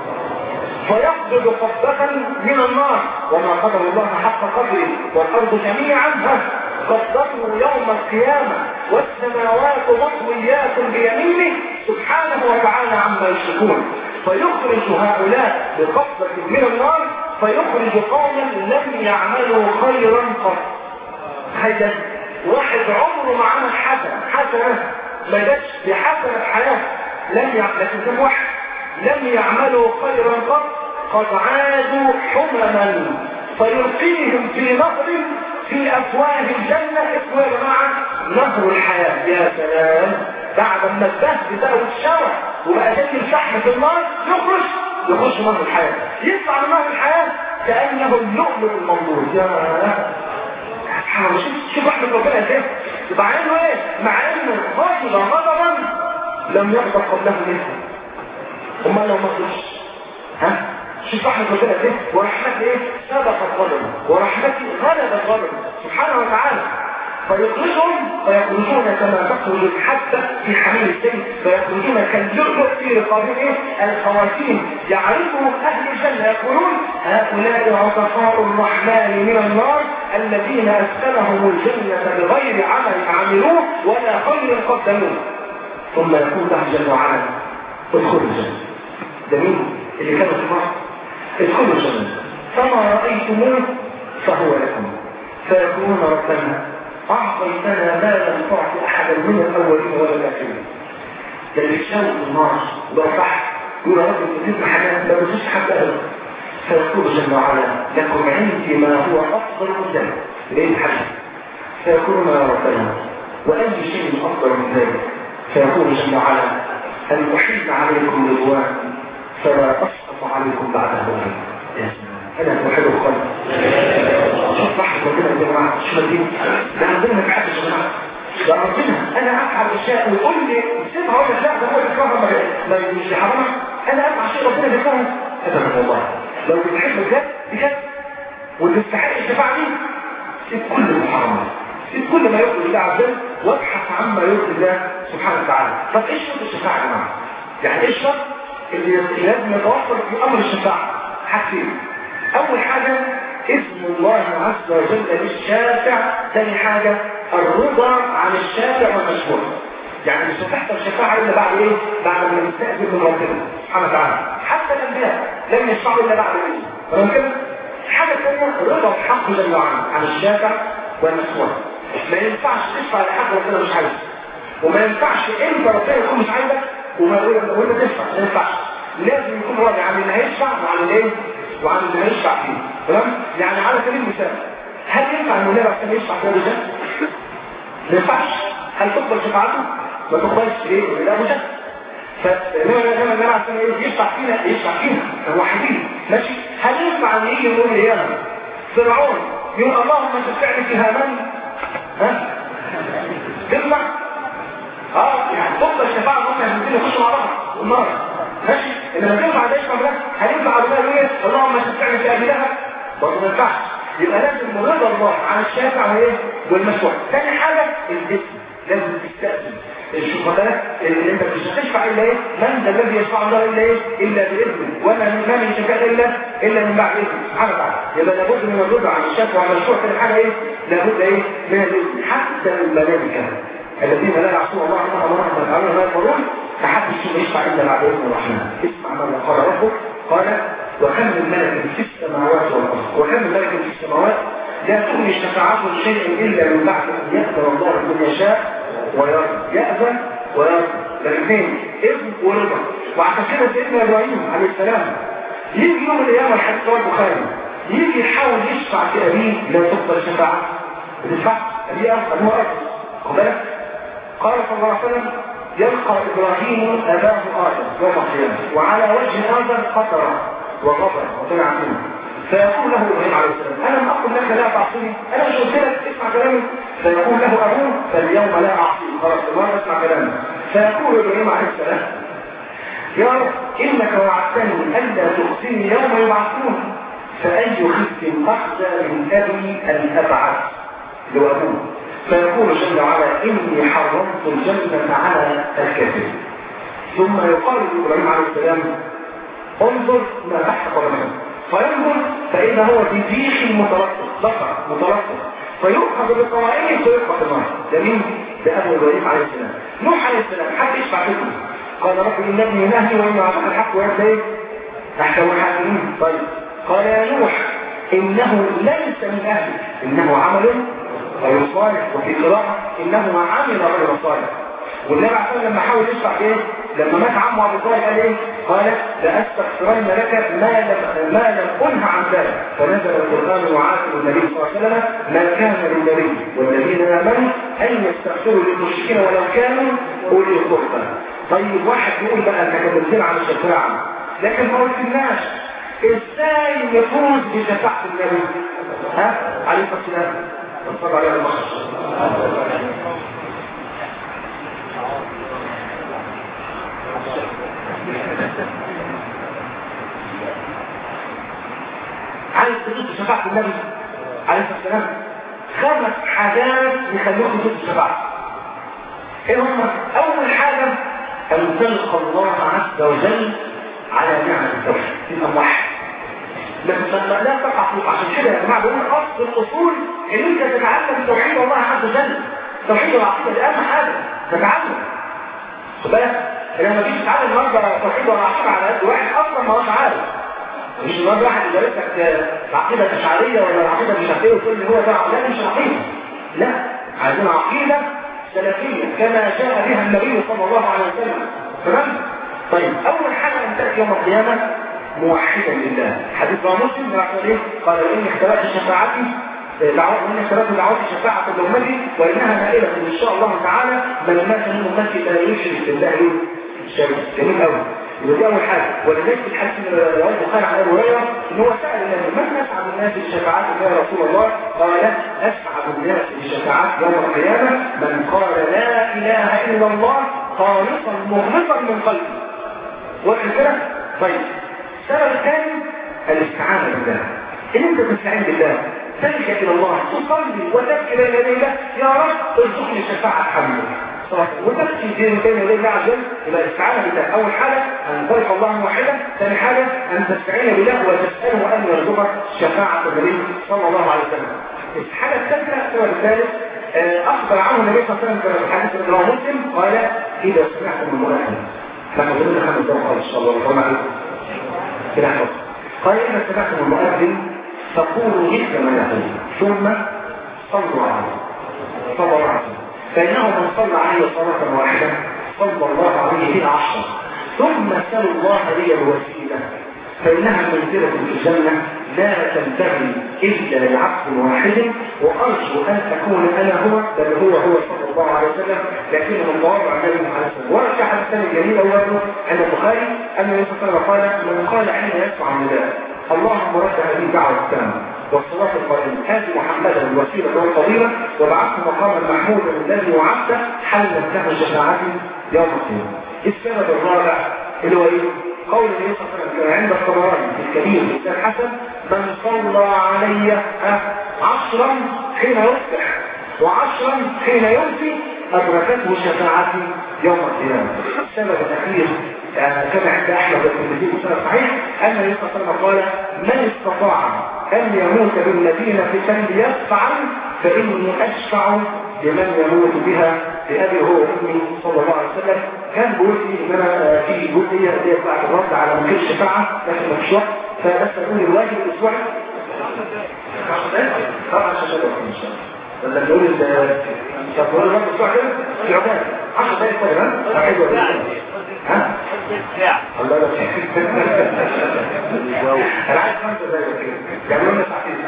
فيقبض قبضة من النار وما قدر الله حق قدره والأرض جميعا قبضته يوم القيامة والسماوات مطويات بيمينه سبحانه وتعالى عما يشركون فيخرج هؤلاء بقبضة من النار فيخرج قوما لم يعملوا خيرا قط هذا واحد عمره ما عمل حسنة حسنة ما جاتش بحسنة حياة لم يعمل لكن كم واحد لم يعملوا خيرا قط قد عادوا حمما فيلقيهم في نهر في افواه الجنة اسمه يا جماعة نهر الحياة يا سلام بعد ما الدهب بقى والشوى وبقى زي الفحم في النار يخرج يخش نهر الحياة يطلع من نهر الحياة كأنه اللؤلؤ المنظور يا سبحان الله شوف شوف احمد ربنا ازاي يبقى عينه ايه مع انه غضب غضبا لم يغضب قبله مثله امال لو ما غضبش ها شوف احمد ربنا ازاي ورحمته ايه سبقت غضبه ورحمته غلبت غضبه سبحانه وتعالى فيخرجهم فيخرجون كما تخرج الحبة في حميل السيل فيخرجون كاللؤلؤ في رقابهم الخواتيم يعرفهم أهل الجنة يقولون هؤلاء عطفاء الرحمن من النار الذين أسكنهم الجنة بغير عمل عملوه ولا خير قدموه ثم يقول له جل وعلا ادخلوا الجنة ده مين اللي كانوا في مصر ادخلوا الجنة فما رأيتموه فهو لكم فيقولون ربنا أعطيتنا ما لم تعطي أحدا من الأولين ولا الآخرين ده اللي يشاور في النار وده صح يقول يا رب تزيد حاجات ما بزيدش حتى أبدا فيقول جل وعلا لكم عندي ما هو أفضل من ذلك ليه الحاجة فيقولون يا ربنا وأي شيء أفضل من ذلك فيقول جل وعلا أن أحيط عليكم رضوان فلا أسقط عليكم بعده يا سلام أنا أحب الخلق شوف رحمة ربنا يا جماعة شو مدين ده ربنا ما بيحبش يا جماعة ده ربنا أنا أفعل أشياء ويقول لي سيبها ولا لا ده هو يكرهها ما مش حرامة أنا أفعل شيء ربنا بيكرهه أبدا والله لو بتحب بجد بجد وتستحق الشفاعة دي سيب كل المحرمات سيب كل ما يرضي الله عز وجل وابحث عما يرضي الله سبحانه وتعالى طب ايش شرط الشفاعة يا جماعة؟ يعني ايش الشرط اللي لازم يتوفر في امر الشفاعة؟ حاجتين اول حاجة اسم الله عز وجل للشافع ثاني حاجة الرضا عن الشافع والمشهور يعني مش هتحصل شفاعة إلا بعد إيه؟ بعد ما نستأذن من ربنا سبحانه وتعالى حتى الأنبياء لم يشفعوا إلا بعد إيه؟ تمام كده؟ الحاجة الثانية رضا الحق جل وعلا عن الشافع والمشهور ما ينفعش تشفع لحد ربنا مش عايزه وما ينفعش انت ربنا يكون مش عايزك وما وانت تشفع ما ينفعش لازم يكون راضي عن اللي هيشفع وعن الايه؟ وعن اللي هيشفع فيه تمام يعني على سبيل المثال هل ينفع ان النبي عشان يشفع في الرجال ما ينفعش هل تقبل شفاعته؟ ما تقبلش ليه؟ لا مجد فإنما لما الجماعة عشان ايه يشفع فينا يشفع فينا الوحيدين ماشي هل يسمع ان يجي يقول لي يانا فرعون يقول اللهم شفعني في هامان ها تسمع اه يعني تقبل الشفاعة ممكن الاثنين يخشوا مع بعض والنار ماشي انما تنفع ده يشفع ده هل ينفع ربنا يقول ايه اللهم شفعني في ابي لهب برضه ما ينفعش يبقى لازم رضا الله عن الشافع وايه والمشروع ثاني حاجه الاسم لازم تستأذن شوف بالك اللي انت مش هتشفع الا ايه من ذا الذي يشفع الله الا ايه الا باذنه وما من من يشفع الا الا من بعد اذنه سبحانه وتعالى يبقى لابد من الرضا عن الشفع وعن المشروع ثاني حاجه ايه لابد ايه من الاذن حتى الملائكه الذين لا يعصون الله عما امرهم ويفعلون ما يامرون محدش يشفع الا بعد اذن الرحمن اسمع ماذا قال ربك قال وكم من ملك في السماوات والارض وكم من ملك في السماوات لا تغني شفاعتهم شيئا الا من بعد ان يقدر الله من يشاء ويرضى يأذن ويرضى الاثنين إذن ورضا وعشان كده سيدنا إبراهيم عليه السلام يجي يوم القيامة الحديث رواه البخاري يجي يحاول يشفع في أبيه لا تقبل شفاعة ما تنفعش أبيه أرضى هو أرضى خد بالك قال صلى الله عليه وسلم يلقى إبراهيم أباه آدم يوم القيامة وعلى وجه آدم قطرة وغبر وطلع منه فيقول له ابراهيم عليه السلام انا لم اقل لك لا تعصيني انا مش قلت لك اسمع كلامي فيقول له ابوه فاليوم لا اعصيك خلاص المره اسمع كلامي فيقول ابراهيم عليه السلام يا رب انك وعدتني الا تخزني يوم يبعثون فاي خزي اخزى من ابي ان ابعث لو ابوه فيقول جل وعلا اني حرمت الجنه على الكافر ثم يقال لابراهيم عليه السلام انظر ما تحت قدمك فينظر فإذا هو في ديخ متلطف بقر متلطف فيؤخذ بالقوائم فيؤخذ النار ده مين؟ ده أبو إبراهيم عليه السلام نوح عليه السلام حد يشفع فيكم قال رب إن ابني نهي وإن أعطاك الحق وأنت إيه؟ أحكم الحاكمين طيب قال يا نوح إنه ليس من أهلك إنه عمل غير صالح وفي قراءة إنه عمل غير صالح والنبي عليه الصلاه لما حاول يشفع ايه لما مات عمه ابو طالب قال ايه قال لاستغفرن لك ما لم ما لم انه عن ذلك فنزل القران وعاتب النبي صلى الله عليه وسلم ما كان للنبي والذين امنوا ان يستغفروا للمشركين ولو كانوا اولي قربى طيب واحد يقول بقى انت كلمتنا عن الشفاعه لكن ما قلتلناش ازاي نفوز بشفاعه النبي ها عليه الصلاه والسلام اتفضل عليه المصر عايز تجيب شفاعة النبي عليه الصلاة والسلام خمس حاجات يخلوك تجيب شفاعة ايه هم اول حاجة ان تلقى الله عز وجل على نعمة التوحيد تبقى موحد لما لا تقع فيه عشان كده يا جماعه بقول اصل الاصول ان انت تتعلم توحيد الله عز وجل توحيد العقيده دي اهم حاجه تتعلم خد بالك لما تيجي تتعلم النهارده توحيد العقيده على قد واحد اصلا ما هوش عارف مش النهارده واحد يدرس لك العقيده الاشعريه ولا العقيده مش عارف ايه وتقول لي هو ده لا مش عقيده لا عايزين عقيده سلفيه كما جاء بها النبي صلى الله عليه وسلم تمام طيب اول حاجه ان تاتي يوم القيامه موحدا لله حديث رواه مسلم رحمه الله قال واني اختبأت شفاعتي دعوات واني اختبأت دعوات شفاعة لأمتي وانها نائلة ان شاء الله تعالى من مات من امتي لا يشرك بالله شيئا جميل قوي يبقى دي اول حاجه ولذلك في الحديث اللي رواه البخاري عن ابي هريره ان هو سال النبي من اسعد الناس بشفاعات يا رسول الله قال اسعد الناس بشفاعات يوم القيامه من قال لا اله الا الله خالصا مخلصا من قلبه واحد كده طيب السبب الثاني الاستعانة بالله ان انت تستعين بالله تلجأ الى الله تصلي وتبكي بين يدي الله يا رب ارزقني شفاعة حبيبك وتبكي بين يدي الله عز وجل يبقى الاستعانة بالله اول حاجة ان تلقى الله موحدا ثاني حاجة ان تستعين بالله وتسأله ان يرزقك شفاعة النبي صلى الله عليه وسلم الحاجة الثالثة السبب الثالث اخبر عنه النبي صلى الله عليه وسلم في الحديث اللي رواه مسلم قال اذا سمعتم المؤذن لما قلنا خمس دقائق ان شاء الله والسلام عليكم كده قال إذا سمعتم المؤذن فقولوا مثل ما يقول ثم صلوا عليه صلى الله عليه وسلم فإنه من صلى عليه صلاة واحدة صلى الله عليه بها عشرة ثم سألوا الله لي الوسيلة فإنها منزلة في الجنة لا تنتهي إلا لعبد واحد وأرجو أن أكون أنا هو بل هو هو صلى الله عليه وسلم لكنه من تواضع النبي عليه السلام ورجع حديث ثاني جميل أوله عند البخاري أن النبي صلى الله عليه وسلم قال من قال حين يسمع النداء اللهم رد هذه الدعوة التامة والصلاة القائمة آت محمدا الوسيلة والفضيلة وبعثه مقاما محمودا الذي وعدته حلت له شفاعتي يوم القيامة. السبب الرابع اللي هو ايه؟ قول النبي صلى الله عليه وسلم عند الطبراني في الكبير في الحسن من صلى علي عشرا حين يصبح وعشرا حين يمسي أدركته شفاعتي يوم القيامة. السبب الأخير كما عند أحمد بن مسلم صحيح أن النبي صلى الله عليه وسلم قال من استطاع أن يموت بالمدينة فليفعل فإني أشفع لمن يموت بها بأبي هو وأمي صلى الله عليه وسلم كان بيقول لي إن أنا في جزئية اللي هي بعد الرد على ممكن الشفاعة لكن مفيش وقت فبس أقول الواجب الأسبوعي طبعا عشان إن شاء الله ولا نقول طب نقول الرد الأسبوع كده في عقاب 10 دقايق كده ها؟ حلوة ها؟ الله لا انا عايز خمسة دقايق كده يعملوا لنا ساعتين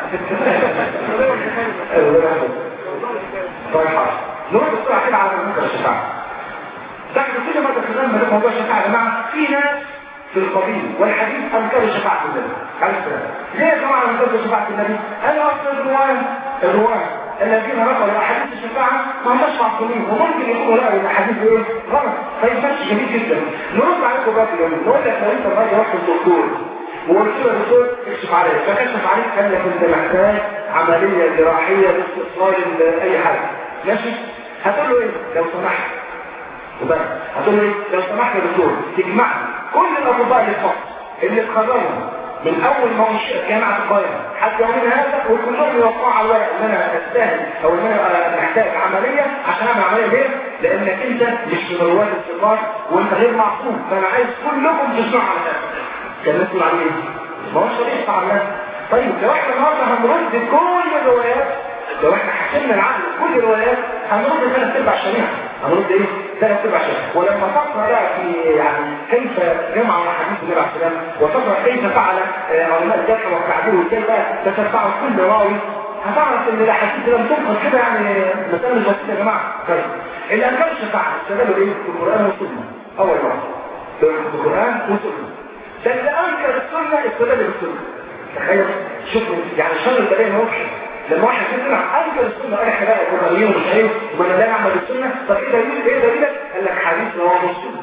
طيب حاضر نروح بسرعة كده على منكر الشفاعة بعد كل ما دخلنا في موضوع الشفاعة يا جماعة في ناس في القبيل والحديث انكروا شفاعة النبي عليه السلام ليه يا جماعة انكروا شفاعة النبي؟ قال اصل الرواية الرواية الذين نقلوا احاديث الشفاعة ما هماش معصومين وممكن يكونوا لقوا الاحاديث ايه؟ غلط فينفعش جميل جدا نرد عليكم بقى في نقول لك لو انت الراجل رحت للدكتور وقلت له يا دكتور اكشف عليك فكشف عليك قال لك انت محتاج عملية جراحية لاستئصال اي حاجة ماشي هتقول له ايه لو سمحت وبس هتقول له ايه لو سمحت يا دكتور تجمع كل الاطباء اللي في مصر اللي اتخرجوا من اول ما انشئت جامعه القاهره حتى يومنا هذا وكلهم يوقعوا على الورق ان انا استاهل او ان انا محتاج عمليه عشان اعمل عمليه ليه؟ لانك انت مش من رواد الثقات وانت غير معصوم فانا عايز كلكم تسمعوا على هذا كان الناس تقول عليه ايه؟ ما هوش طريق على الناس طيب لو احنا النهارده هنرد كل الروايات لو احنا حكمنا العقل كل الروايات هنرد ثلاث ارباع شريعه هنرد ايه؟ ثلاث ارباع شريعه ولما تقرا بقى في يعني كيف جمع حديث النبي عليه السلام وتقرا كيف فعل علماء الجرح والتعديل وازاي بقى تتبع كل راوي هتعرف ان الاحاديث لم تنقل كده يعني مساله مش بسيطه يا جماعه طيب اللي انكر الشفاعه استدلوا ايه؟ بالقران والسنه اول واحد بالقران والسنه ده اللي انكر السنه استدل بالسنه تخيل شوفوا يعني شر البلايا موحد لما واحد يسمع انكر السنه قال احنا بقى قرانيين ومش عارف وما لا نعمل بالسنه طب ايه دليل ايه دليلك؟ قال لك حديث رواه مسلم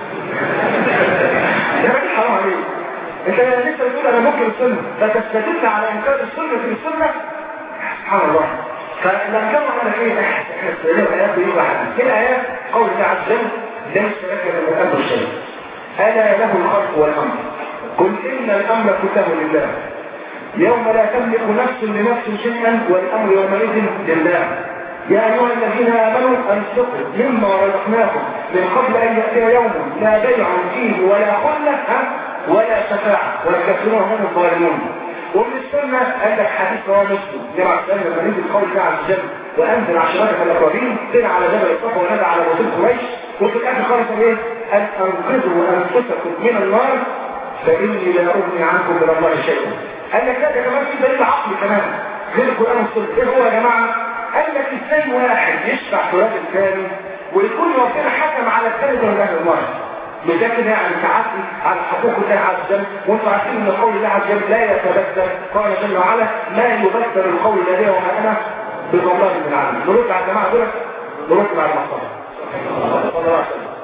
ده راجل حرام عليك انت لسه بتقول انا ممكن السنه فتستدل على انكار السنه في السنه سبحان الله فلما كانوا على ايه احنا استدلنا الايات دي واحد في الايات قول الله عز وجل ليس لك من الامر شيء الا له الخلق والامر قل ان الامر كله لله يوم لا تملك نفس لنفس شيئا والامر يومئذ لله يا ايها الذين امنوا انفقوا مما رزقناكم من قبل ان ياتي يوم لا بيع فيه ولا خله ولا شفاعه والكافرون هم الظالمون ومن السنه قال لك حديث رواه مسلم جمع السنه لما نزل قول الله عز وجل وانزل عشرتك الاقربين طلع على جبل الصفا ونادى على رسول قريش وفي الاخر خالص ايه؟ ان انقذوا انفسكم من النار فاني لا اغني عنكم من الله شيئا قال لك لا ده كمان في دليل عقلي كمان غير القران والسنه ايه هو يا جماعه؟ قال لك ازاي واحد يشفع في راجل ثاني ويكون ربنا حكم على الثالث من اهل النار ده كده يعني تعدي على حقوق الله عز وجل وانتم عارفين ان قول الله عز وجل لا يتبدل قال جل وعلا ما يبدل القول لدي وما انا بضلال من العالم نرد على الجماعه دول نرد على المصطفى صلى الله عليه وسلم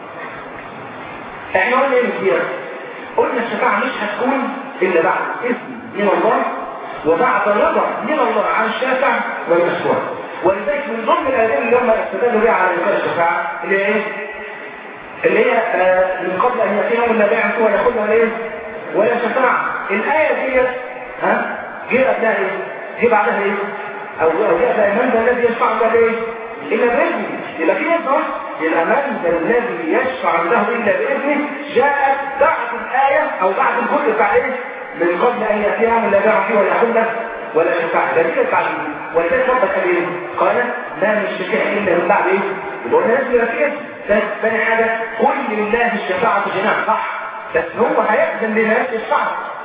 احنا قلنا ايه كتير قلنا الشفاعه مش هتكون الا بعد اذن من الله وبعد رضا من الله عن الشافع والمشروع ولذلك من ضمن الادله اللي هم استدلوا بها على انكار الشفاعه اللي هي ايه؟ اللي هي آه من قبل ان ياتي يوم لا بيع فيه ولا خلة ولا ايه؟ ولا شفاعه الايه ديت ها جه قبلها ايه؟ جه بعدها ايه؟ او او جاء بقى من ذا الذي يشفع له ايه؟ الا باذنه يبقى في ناس يبقى من ذا الذي يشفع له الا باذنه جاءت بعد الايه او بعد الجزء بتاع ايه؟ من قبل ان ياتي يوم لا بيع فيه ولا خلة ولا شفاعة ده دي التعليم ولذلك ربك قال ايه؟ قال ما من شفيع الا من بعد ايه؟ يبقى قلنا لازم يبقى في اسم ثاني حاجة قل لله الشفاعة جميعا صح بس هو هيأذن لناس الشعب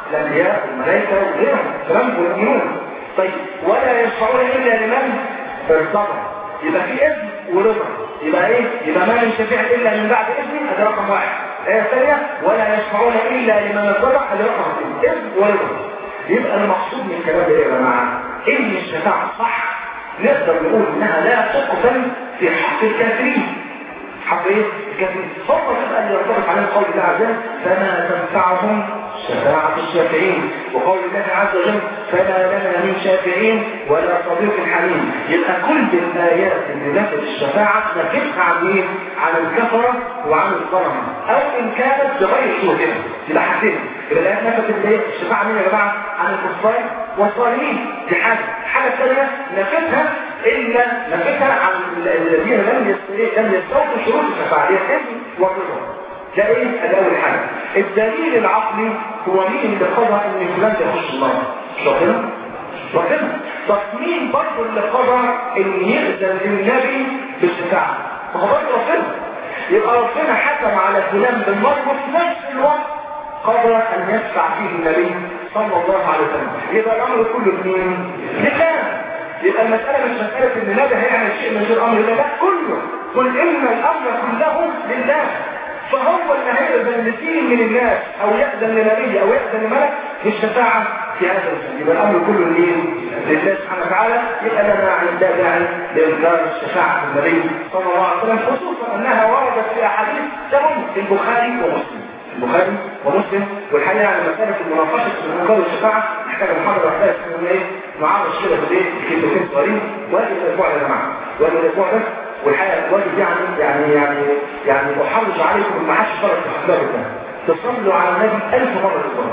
الانبياء والملائكه وغيرهم تمام والمؤمنون طيب ولا يشفعون الا لمن ارتضى يبقى في اذن ورضا يبقى ايه يبقى ما من شفيع الا من بعد اذنه هذا رقم واحد الايه الثانيه ولا يشفعون الا لمن ارتضى هذا رقم اثنين اذن ورضا يبقى المقصود من الكلام ده يا جماعه ان الشفاعه صح نقدر نقول انها لا تقبل في حق الكافرين حق ايه الكافرين فقط تبقى اللي يرتبط عليه قول الله عز وجل فما تنفعهم شفاعة الشافعين وقول الله عز وجل فما لنا من شافعين ولا صديق حميم يبقى كل الآيات اللي نفت الشفاعة نفتها عن ايه؟ عن الكفرة وعن الظلمة أو إن كانت بغير شهودها يبقى حاجتين يبقى الآيات نفت الايه؟ الشفاعة مين يا جماعة؟ عن الكفار والظالمين دي حاجة الحاجة الثانية نفتها إلا نفتها عن الذين لم لم يستوفوا شروط الشفاعة هي الإذن والرضا ده ايه الاول حاجه الدليل العقلي هو مين اللي قضى ان فلان ده يخش النار مش ربنا ربنا طب مين برضه اللي قضى ان يأذن للنبي بالشفاعه ما هو برضه ربنا يبقى ربنا حكم على فلان بالنار وفي نفس الوقت قضى ان يشفع فيه النبي صلى الله عليه وسلم يبقى الامر كله مين لله يبقى المسألة مش مسألة ان النبي هيعمل شيء من غير امر الله لا كله قل ان الامر كله لله فهو اللي هيأذن لسين من الناس او يأذن لنبي او يأذن لملك للشفاعة في هذا السبيل يبقى الامر كله لمين؟ لله سبحانه وتعالى يبقى لنا عند داعي لانكار الشفاعة النبي صلى الله عليه وسلم خصوصا انها وردت في احاديث تهم في البخاري ومسلم البخاري ومسلم والحقيقه يعني مساله المناقشه في الانكار والشفاعه محتاجه محاضره واحده اسمها ايه؟ معرض كده في ايه؟ كلمتين صغيرين واجب الاسبوع يا جماعه واجب الاسبوع ده والحقيقه الواجب يعني يعني يعني يعني احرج عليكم ما حدش فرق في الحساب ده تصلوا على النبي ألف مرة في الصلاة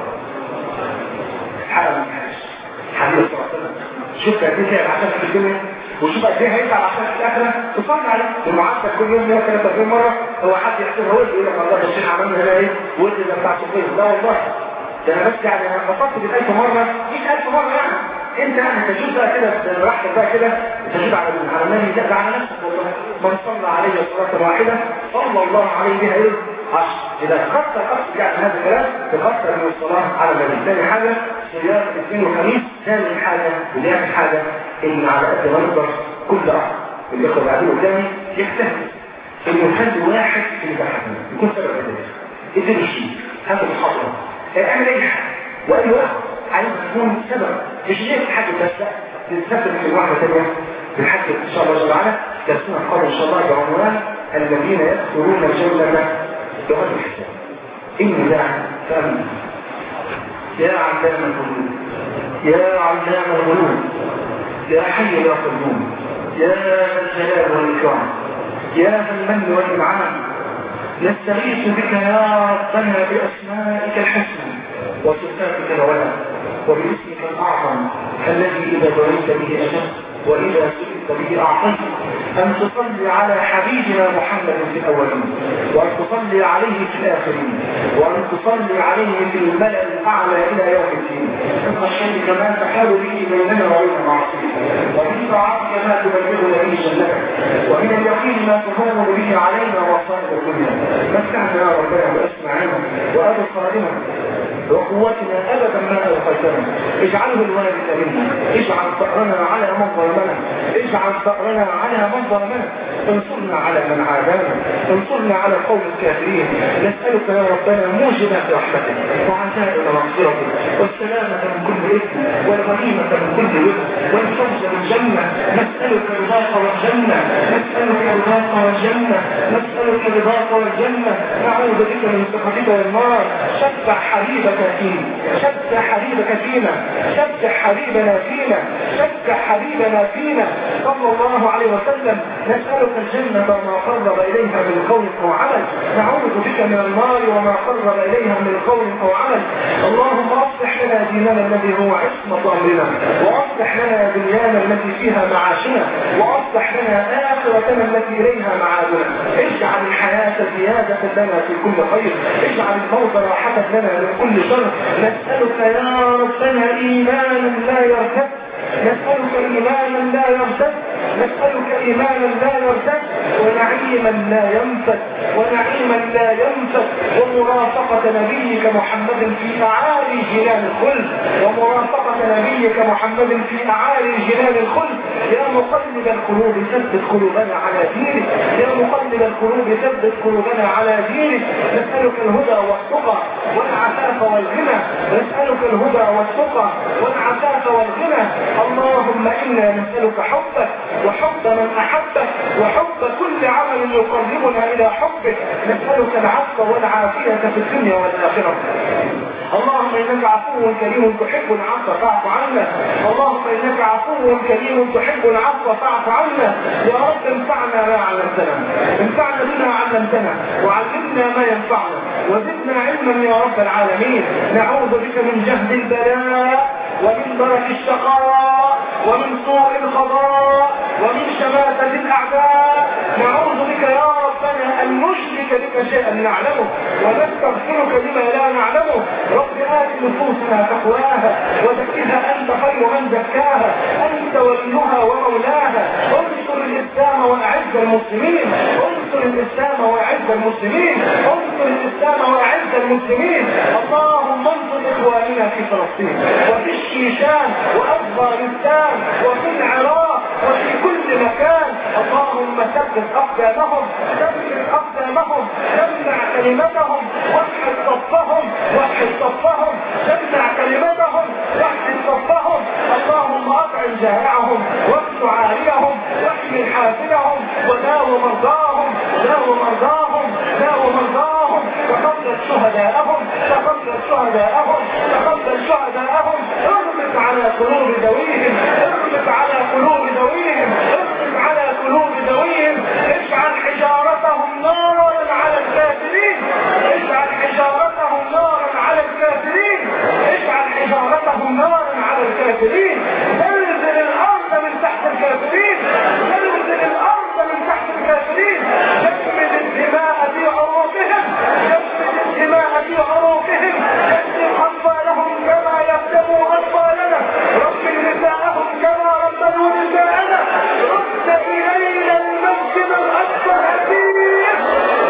حاجة ما حدش حبيبي صلى الله عليه وسلم شوف قد ايه تعب عشان في الدنيا وشوف قد ايه هيتعب عشان في الاخره تصلي عليه المعسكر كل يوم 133 مره هو حد يحسبها ولد يقول لك والله ده الشيخ عملنا هنا ايه ولد ده بتاع صفين لا والله ده انا بس يعني انا بطلت بال 1000 مره مش 1000 مره يعني انت يعني تشوف بقى كده براحتك بقى كده تشوف على على النبي ده على نفسك والله من صلى عليه صلاه واحده صلى الله عليه بها ايه عشر إذا خطر أصل يعني هذا الكلام تخطر من الصلاة على النبي ثاني حاجة صيام الاثنين والخميس ثاني حاجة ودي حاجة إن على قد ما نقدر كل أخ اللي ياخد بعدين قدامي يجتهد إنه يخلي واحد في البحث يكون سبب ذلك اديله شيء هذا الخطر اعمل أي حاجة وأي واحد عايز تكون سبب مش ليه في حاجة بس لا تتسبب في واحدة ثانية في الحاجة إن شاء الله تعالى تسمع قول إن شاء الله بعنوان الذين يدخلون الجنة بغير حساب إني لا فأمن يا علام الغيوب يا علام الغيوب يا حي يا قيوم يا ذا الجلال والإكرام يا ذا المن والإنعام نستغيث بك يا ربنا بأسمائك الحسنى وصفاتك العلى وباسمك الأعظم الذي إذا دعيت به أجبت وإذا سئلت به أعطيت أن تصلي على حبيبنا محمد في الأولين وأن تصلي عليه في الآخرين وأن تصلي عليه في الملأ الأعلى إلى يوم الدين من خشيتك ما تحال به بيننا وبين معصيتك ومن طاعتك ما تبلغنا به جنتك ومن اليقين ما تهون به علينا مصائب الدنيا متعنا يا ربنا بأسماعنا وأبصارنا وقوتنا أبدا ما ألقيتنا اجعله الوارث منا اجعل ثأرنا على من ظلمنا اجعل ثأرنا على من ظلمنا انصرنا على من عادانا انصرنا على قوم الكافرين نسألك يا ربنا موجبات رحمتك وعزائم مغفرتك والسلامة من كل إثم والغنيمة من كل وزن والفوز بالجنة نسألك رضاك والجنة نسألك رضاك والجنة نسألك رضاك والجنة نعوذ بك من سخطك والنار شفع حبيبك فينا شفع حبيبك فينا شفع حبيبنا فينا شفع حبيبنا فينا صلى الله عليه وسلم نسألك الجنة وما قرب إليها من قول أو عمل نعوذ بك من النار وما قرب إليها من قول أو عمل اللهم أصلح لنا ديننا الذي هو عصمة أمرنا وأصلح لنا دنيانا التي فيها معاشنا وأصلح لنا آخرتنا التي إليها معادنا اجعل الحياة زيادة لنا في كل خير اجعل الموت راحة لنا من كل شر نسألك يا ربنا إيمانا لا يرتد نسألك إيمانا لا يرتد نسألك إيمانا لا يرتد ونعيما ونعيما لا ينفد ونعيما لا ينفد ومرافقة نبيك محمد في أعالي جنان الخلد ومرافقة نبيك محمد في أعالي جنان الخلد يا مقلب القلوب ثبت قلوبنا على دينك يا مقلب القلوب ثبت قلوبنا على دينك نسألك الهدى والتقى والعفاف والغنى نسألك الهدى والتقى والعفاف والغنى اللهم إنا نسألك حبك وحب من أحبك وحب كل عمل يقربنا إلى حبك نسألك العفو والعافية في الدنيا والآخرة اللهم انك عفو كريم تحب العفو فاعف عنا اللهم انك عفو كريم تحب العفو فاعف عنا يا رب انفعنا ما علمتنا انفعنا بما علمتنا وعلمنا ما ينفعنا وزدنا علما يا رب العالمين نعوذ بك من جهد البلاء ومن درك الشقاء ومن سوء القضاء ومن شماتة الأعداء نعوذ بك يا ربنا أن نشرك بك شيئا نعلمه ونستغفرك لما لا نعلمه رب آت نفوسنا تقواها وزكها أنت خير من زكاها أنت وليها ومولاها انصر الإسلام وأعز المسلمين انصر الإسلام وأعز المسلمين انصر الإسلام وأعز المسلمين اللهم انصر إخواننا في فلسطين وفي الشيشان وأفغانستان وفي العراق وفي كل مكان اللهم ثبت أقدامهم ثبت أقدامهم جمع كلمتهم وحد صفهم وحد صفهم جمع كلمتهم وحد صفهم اللهم أطعم جائعهم واكس عاريهم واحمي حافلهم وداو مرضاهم داو مرضاهم داو مرضاهم تقبل شهداءهم تقبل شهداءهم تقبل شهداءهم اربط على قلوب ذويهم اربط على قلوب ذويهم اربط على قلوب ذويهم اجعل حجارتهم نارا على الكافرين اجعل حجارتهم نارا على الكافرين اجعل حجارتهم نارا على الكافرين زلزل الارض من تحت الكافرين زلزل الارض من تحت الكافرين جمد الدماء في عروقهم جمد الدماء في عروقهم يكتب اطفالهم كما يكتبوا اطفالنا رب نساءهم كما ربوا نساءنا رد الينا المسجد الاقصى الحديث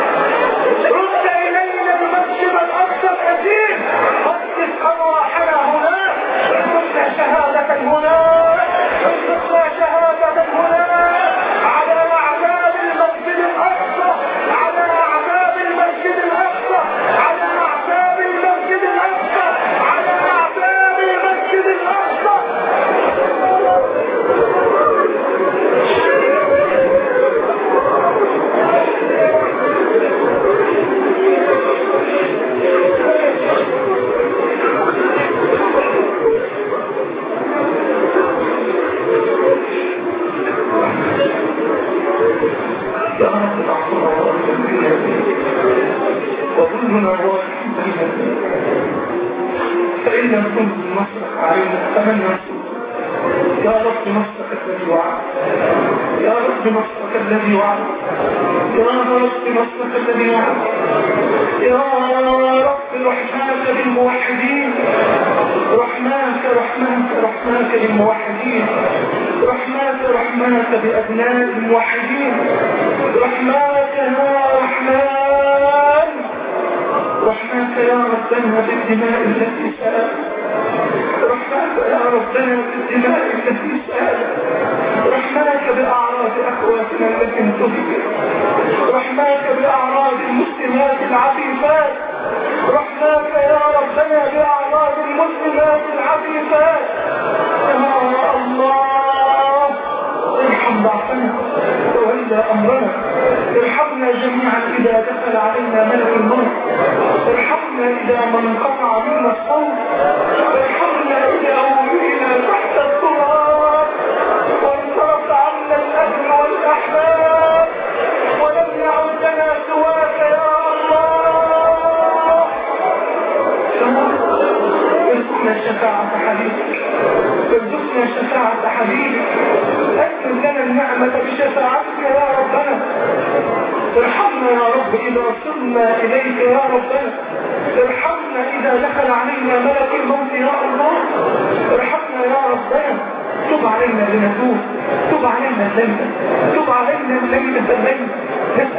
رد الينا المسجد الاقصى الحديث قدس ارواحنا هناك ارزقنا شهادة هناك ارزقنا شهادة هناك على اعتاب المسجد الاقصى على اعتاب المسجد الاقصى على اعتاب المسجد الاقصى على اعتاب المسجد الاقصى يا رب اعطنا وكلنا راكب فإن لم كن نصرك علينا فمن ينصرك يا رب نصرك الذي وعد يا رب نصرك الذي وعد يا رب نصرك الذي وعد يا رب رحماك للموحدين رحماك رحماك رحماك للموحدين رحماك رحماك بأبناء الموحدين رحماك يا رحمن رحماك يا ربنا بالدماء التي سالت رحماك يا ربنا بالدماء التي سالت رحماك بأعراض أخواتنا التي انتهكت رحماك بأعراض المسلمات العفيفات رحماك يا ربنا بأعراض المسلمات العفيفات يا الله ارحم ضعفنا وولى امرنا ارحمنا جميعا اذا دخل علينا ملك الموت ارحمنا اذا ما انقطع منا الصوت ارحمنا اذا ولينا تحت التراب وانصرف عنا الاهل والاحباب ولم يعد لنا سواك يا الله ارزقنا شفاعة حبيبك ارزقنا شفاعة حبيبك أكرم لنا النعمة بشفاعتك يا ربنا ارحمنا يا رب إذا صرنا إليك يا ربنا ارحمنا إذا دخل علينا ملك الموت يا الله ارحمنا يا ربنا تب علينا لنتوب تب علينا الليلة تب علينا الليلة الليلة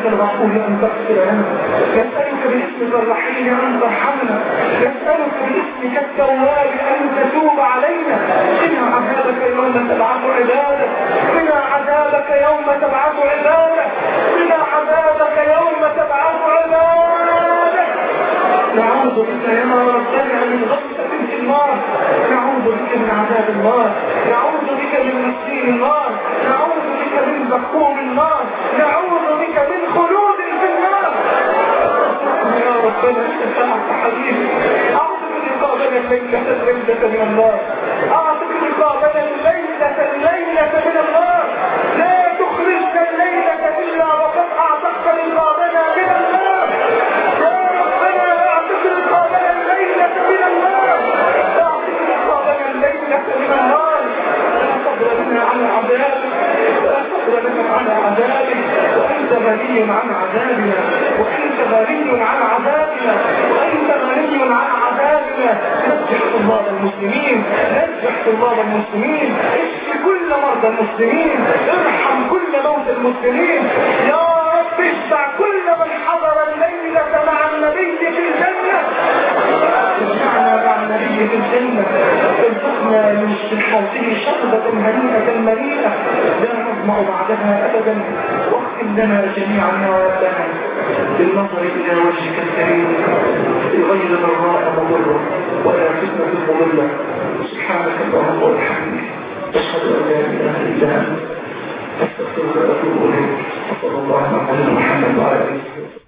الغفور أن تغفر لنا نسألك باسمك الرحيم أن ترحمنا نسألك باسمك التواب أن تتوب علينا قنا عذابك يوم تبعث عبادك قنا عذابك يوم تبعث عبادك قنا عذابك يوم تبعث عبادك نعوذ بك يا ربنا من غفلة في النار نعوذ بك من عذاب النار نعوذ بك من مسير النار نعوذ بك من زقوم النار نعوذ بك من خلود في النار يا ربنا استطاعت حبيبي اعطك رقابنا الليلة الليلة من النار اعطك رقابنا الليلة الليلة من النار لا تخرجنا الليلة الا وقد اعتقت رقابنا من النار يا ربنا اعطك رقابنا الليلة من النار اعطك رقابنا الليلة من النار لا صبر لنا على عذابك لا صبر لنا على عذابك وانت غني عن عذابنا وانت غني عن عذابنا وانت غني عن عذابنا نجح طلاب المسلمين نجح طلاب المسلمين اشف كل مرضى المسلمين ارحم كل موتى المسلمين يا رب اشفع كل من حضر الليلة مع النبي في الجنة اجمعنا مع النبي في الجنة ارزقنا من حوضه شربة هنيئة مريئة لا نظمأ بعدها أبدا واغفر لنا جميعا يا ربنا بالنظر إلى وجهك الكريم بغير ضراء مضرة ولا فتنة مضلة سبحانك اللهم وبحمدك أشهد أن لا إله إلا أنت أستغفرك وأتوب إليك وصلى الله على محمد وعلى آله وسلم